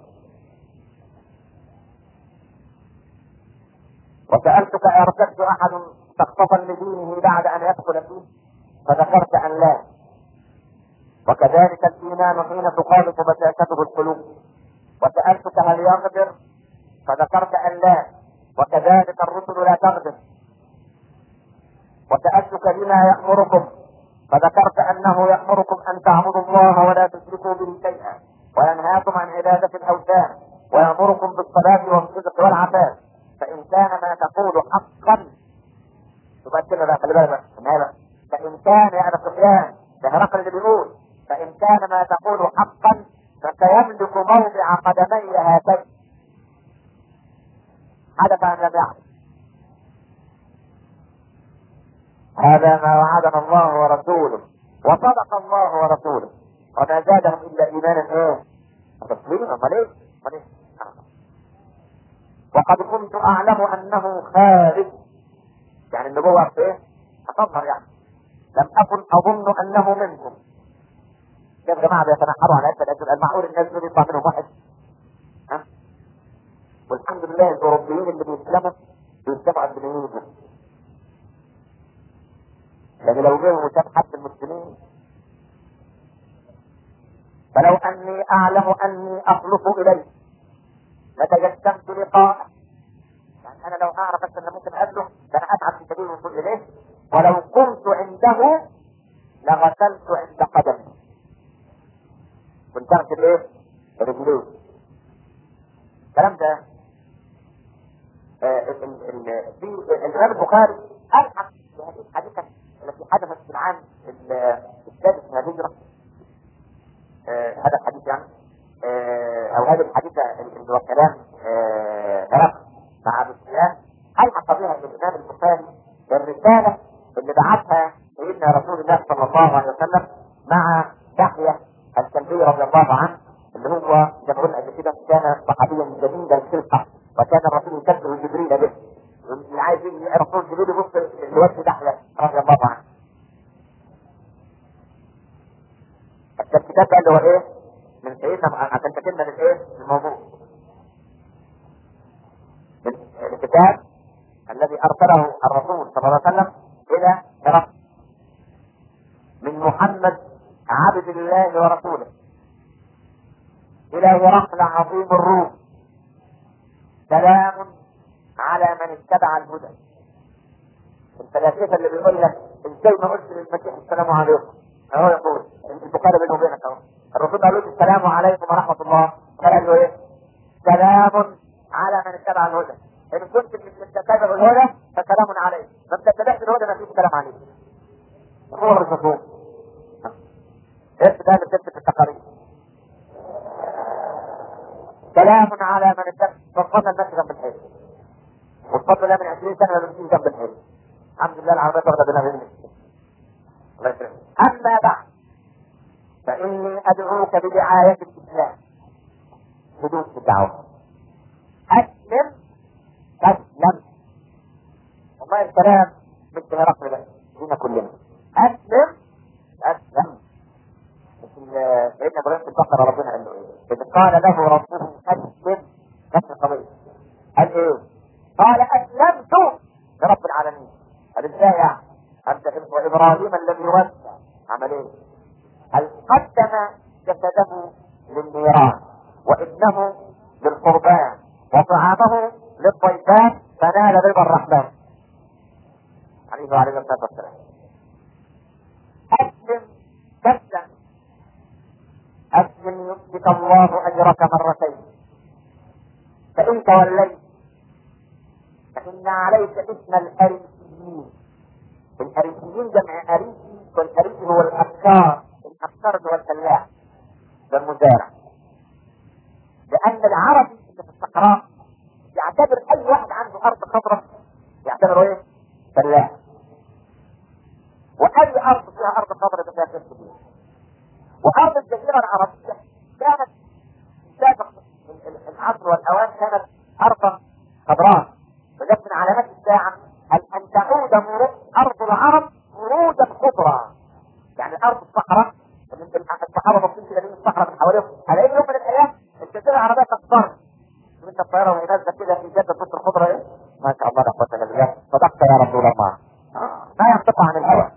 وسألتك أرتدت أحد تخطفا لدينه بعد أن يدخل فيه فذكرت أن لا وكذلك الإيمان حين تخالط بشاشته القلوب وسألتك هل يغدر فذكرت أن لا وكذلك الرسل لا تغدر وسألتك بما يأمركم فذكرت أنه يأمركم أن تعبدوا الله ولا تشركوا به شيئا وينهاكم عن عبادة الأوثان ويأمركم بالصلاة والصدق والعفاف فإن كان ما تقول حقا تبقى كده بقى خلي بالك بقى النهاية بقى فإن كان يا أبا سفيان ده هرقل اللي بيقول فإن كان ما تقول حقا فسيملك موضع قدمي هاتين حدث أم لم يحدث هذا ما وعدنا الله ورسوله وصدق الله ورسوله وما زادهم الا ايمانا ايه؟ وتسليما امال ايه؟ امال ايه؟ وقد كنت اعلم انه خارج يعني النبوه في ايه؟ اصدر يعني لم اكن اظن انه منكم كيف جماعه بيتنحروا على عده الاجر المعقول الناس دول يطلع منهم واحد ها؟ والحمد لله الاوروبيين اللي بيسلموا بيسلموا قد ما لكن لو جه وشاف حد المسلمين فلو اني اعلم اني اخلص اليه لتجسمت لقاءه يعني انا لو اعرف ان ممكن اقابله فانا اتعب في سبيل الوصول اليه ولو كنت عنده لغسلت عند قدمه كنت اغسل ايه؟ رجليه الكلام ده آه في الامام البخاري الحق في هذه الحديثه التي حدثت في العام السادس من الهجرة آه هذا الحديث يعني آه او هذه الحديثة اللي هو كلام هرقل آه مع ابو سفيان الحق بها الامام البخاري الرسالة اللي بعثها سيدنا رسول الله صلى الله عليه وسلم مع دحية الكلبي رضي الله عنه اللي هو زي ما قلنا قبل كده كان صحابيا جميل الخلقة وكان الرسول يكبر جبريل به اللي عايز الرسول جبريل يبص لوجه دحية رضي الله عنه الكتاب ده اللي هو ايه؟ من سيدنا عشان تكلمنا للايه؟ الموضوع. الكتاب الذي ارسله الرسول صلى الله عليه وسلم الى هرقل من محمد عبد الله ورسوله الى هرقل عظيم الروم سلام على من اتبع الهدى الفلاسفه اللي بيقول لك ازاي ما قلت للمسيح السلام عليكم اهو يقول البخاري بينه وبينك اهو الرسول قال له السلام عليكم ورحمه الله قال له ايه؟ سلام على من اتبع الهدى ان كنت من تتبع الهدى فسلام عليك من تتبعش الهدى ما فيش سلام عليك هو الرسول ايش ده اللي بتكتب في التقارير سلام على من اتبع فصلنا الناس جنب الحيط والفضل ده من 20 سنه بنمشي جنب الحيط الحمد لله العربية واخدة بنا غير الله يكرمك أما بعد فإني أدعوك بدعاية الإسلام بدون الدعوة أسلم تسلم والله الكلام مثل هرقل ده فينا كلنا أسلم أسلم سيدنا ابراهيم في البقره ربنا قال له ايه؟ اذ قال له ربه اسلم نفس القضيه قال ايه؟ قال اسلمت لرب العالمين قال ازاي يعني؟ انت وابراهيم الذي وسع عمل ايه؟ قال قدم جسده للنيران وابنه للقربان وطعامه للضيفان فنال رضا الرحمن عليه وعليه الصلاه والسلام اسلم تسلم أسلم يؤتك الله أجرك مرتين فإن توليت فإن عليك اسم الأريسيين الأريسيين جمع أريسي والأريسي هو الأفكار الأفكار هو الفلاح والمزارع لأن العربي اللي في الصحراء يعتبر أي واحد عنده أرض خضراء يعتبره إيه؟ فلاح وأي أرض فيها أرض خضراء فيها كسب وارض الجزيره العربيه كانت سابق العصر والاوان كانت ارضا خضراء وجدت من علامات الساعه ان تعود ارض العرب ورودا خضرا يعني ارض الصحراء الصحابه بصين كده من الصحراء من حواليهم على اي يوم من الايام الجزيره العربيه تصفر من الطياره وهي نازله كده في جده بص الخضره ايه؟ ما شاء الله لا قوه الا بالله صدقت يا رسول الله ما ينطق عن الهوى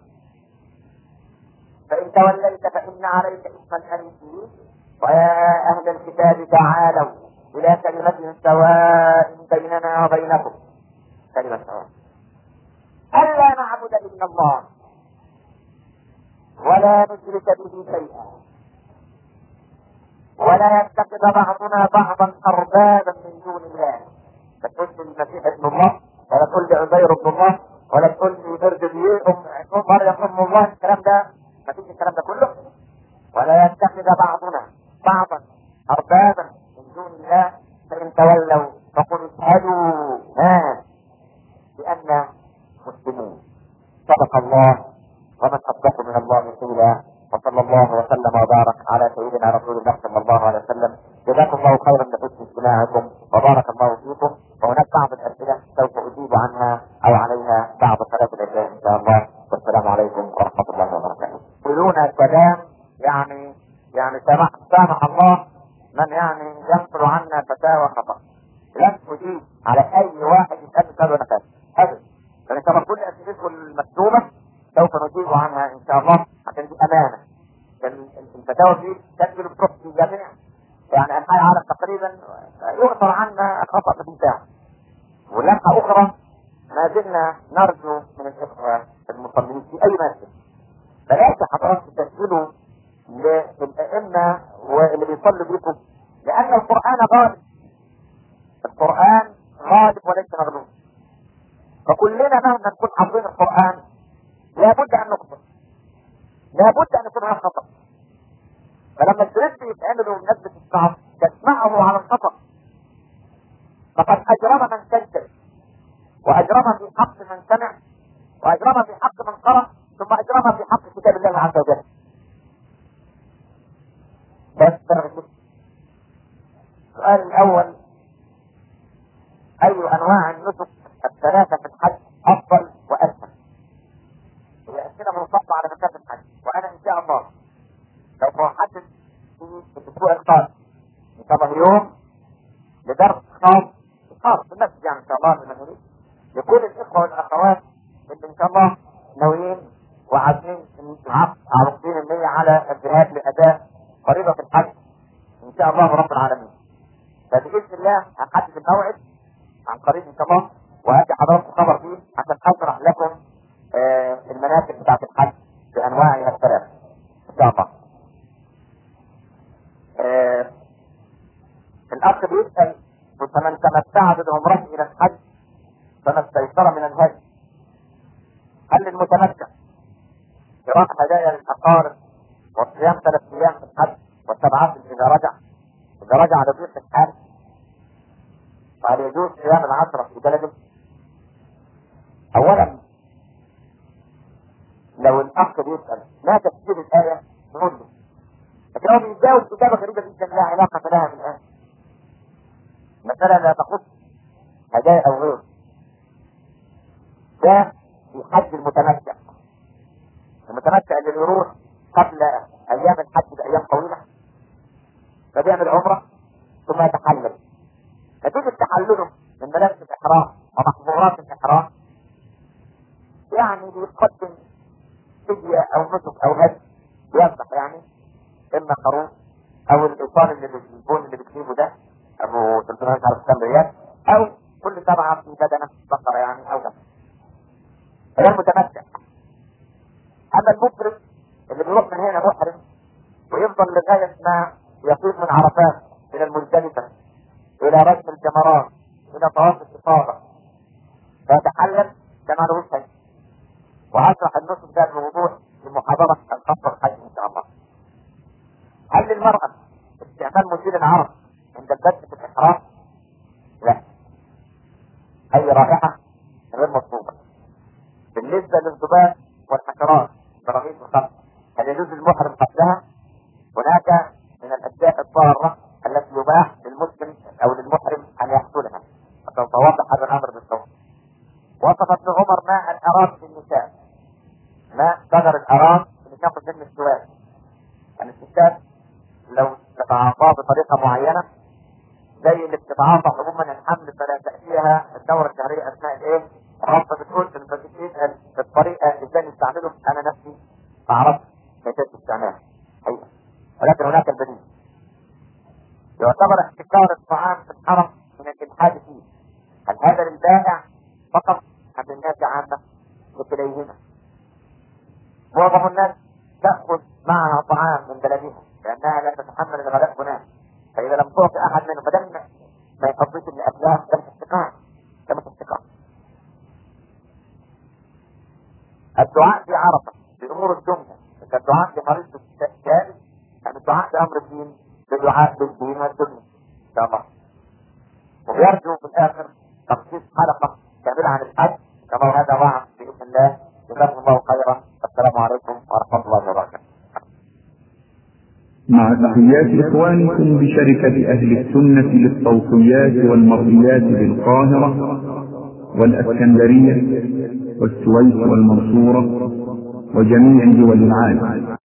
فإن توليت فإن عليك اسم الأنبياء ويا أهل الكتاب تعالوا إلى كلمة سواء بيننا وبينكم كلمة سواء ألا نعبد إلا الله ولا نشرك به شيئا ولا يتخذ بعضنا بعضا أربابا من دون الله لا تقول لي المسيح ابن الله ولا تقول لي عزير ابن الله ولا تقول لي برد أم مريم أم الله الكلام ده ما فيش الكلام ده كله ولا يتخذ بعضنا بعضا اربابا من دون الله فان تولوا فقل اشهدوا ها بان مسلمون صدق الله ومن اصدق من الله قيلا وصلى الله وسلم وبارك على سيدنا رسول الله صلى الله عليه وسلم جزاكم الله خيرا لحسن استماعكم وبارك الله فيكم وهناك بعض الاسئله سوف اجيب عنها او عليها بعد صلاه العشاء ان شاء الله والسلام عليكم ورحمه الله وبركاته. يقولون كلام يعني يعني سامح سامح الله من يعني ينقل عنا فتاوى خطا. لن اجيب على اي واحد يسالني سؤال وانا فاهم ابدا. لان كما كل اسئلتكم المكتوبه سوف نجيب عنها ان شاء الله عشان دي امانه. الفتاوى دي تسجل بتروح في جميع يعني انحاء العالم تقريبا يغفر عنا خطا في ساعه. ولمحه اخرى ما زلنا نرجو من الاخوه المصلين في اي مسجد بلاش حضراتكم تسجلوا للائمه واللي بيصلوا بيكم لان القران غالب القران غالب وليس مغلوب فكلنا مهما نكون حافظين القران لابد ان نخطئ لابد ان يكون هناك خطا فلما الدرس يتعملوا الناس بتسمعه تسمعه على الخطا فقد اجرم من سجل واجرم في حق من سمع واجرم في حق من قرأ ثم اجرم في حق كتاب الله عز وجل بس السؤال الاول اي انواع النسك الثلاثه في الحج افضل واسهل هي اسئله منصبه على مسافه الحج وانا ان شاء الله لو محدد في الاسبوع القادم ان شاء الله اليوم لدرس خاص خاص بالنفس يعني ان شاء الله لمن يريد لكل الاخوه والاخوات اللي ان شاء الله ناويين وعازمين عارفين النية على الذهاب لاداء فريضة الحج ان شاء الله رب العالمين فباذن الله هحدد الموعد عن قريب ان شاء الله وهدي حضراتكم خبر فيه عشان اشرح لكم آه المناسك بتاعت الحج بانواعها الثلاث ان شاء الله آه الاخ بيسال فمن تمتع بالعمرة الى الحج فما استيسر من الهدي هل للمتمتع قراءة هدايا للأقارب وصيام ثلاث أيام في الحج والسبعات إذا رجع إذا رجع لضيق الحال وهل يجوز صيام العشرة في بلده؟ أولا لو الأخ بيسأل ما تفسير الآية نقول له لكن هو بيجاوب إجابة غريبة جدا لا علاقة لها بالآية مسألة لا تخص هدايا أو غيره ده في حج المتمتع المتمتع اللي بيروح قبل أيام الحج بأيام طويلة فبيعمل عمرة ثم يتحلل نتيجة تحلله من ملابس الإحرام ومحظورات الإحرام يعني بيقدم فدية أو نسك أو هدي يذبح يعني إما خروف أو الإيصال اللي بالبون اللي بتجيبه ده أبو 300 كام ريال أو كل سبعة في بدنة بقرة يعني أو ده ده المتمتع أما المفرد اللي بيروح من هنا محرم ويفضل لغاية ما يصير من عرفات إلى المزدلفة إلى رسم الجمرات إلى طواف الإفاضة فيتحلل كما له شيء وأشرح النصف ده بوضوح في محاضرة الخاصة الحج إن شاء الله هل للمرأة استعمال مثير العرق عند البدء في الإحرام؟ لا أي رائحة غير مطلوبة بالنسبة للذباب والحشرات براغيث الخمس هل يجوز للمحرم قتلها؟ هناك من الأشياء الضارة التي يباح للمسلم أو للمحرم أن يقتلها وسوف أوضح هذا الأمر بالصوت وصف ابن عمر ماء الأرام في النساء ماء شجر الأرام اللي تاخد منه السواك يعني الستات لو تتعاطاه بطريقة معينة زي اللي بتتعاطى عموما الحمل فلا تأتيها الدورة الشهرية أثناء الإيه؟ الرابطة بتقول في الفتيين الطريقة ازاي نستعمله أنا نفسي ما أعرفش كيفية استعمالها حقيقة ولكن هناك البديل يعتبر احتكار الطعام في الحرم من الإلحاد فيه هل هذا للبائع فقط أم للناس عامة لكليهما معظم الناس تأخذ معها طعام من بلدها لأنها لا تتحمل الغلاء هناك فإذا لم تعطي أحد منهم فدم ما يقضيش اللي قبلها ده مش احتكار ده مش احتكار الدعاء في عرفة بأمور الدنيا الدعاء في مريض الثالث يعني الدعاء بأمر الدين بالدعاء بالدين والدنيا إن شاء الله ويرجو في الآخر تخصيص حلقة كاملة عن الحج كما هذا وعد بإذن الله جزاكم الله خيرا السلام عليكم ورحمة الله وبركاته مع تحيات إخوانكم بشركة أهل السنة للصوتيات والمرئيات بالقاهرة والأسكندرية والسويس والمنصورة وجميع دول العالم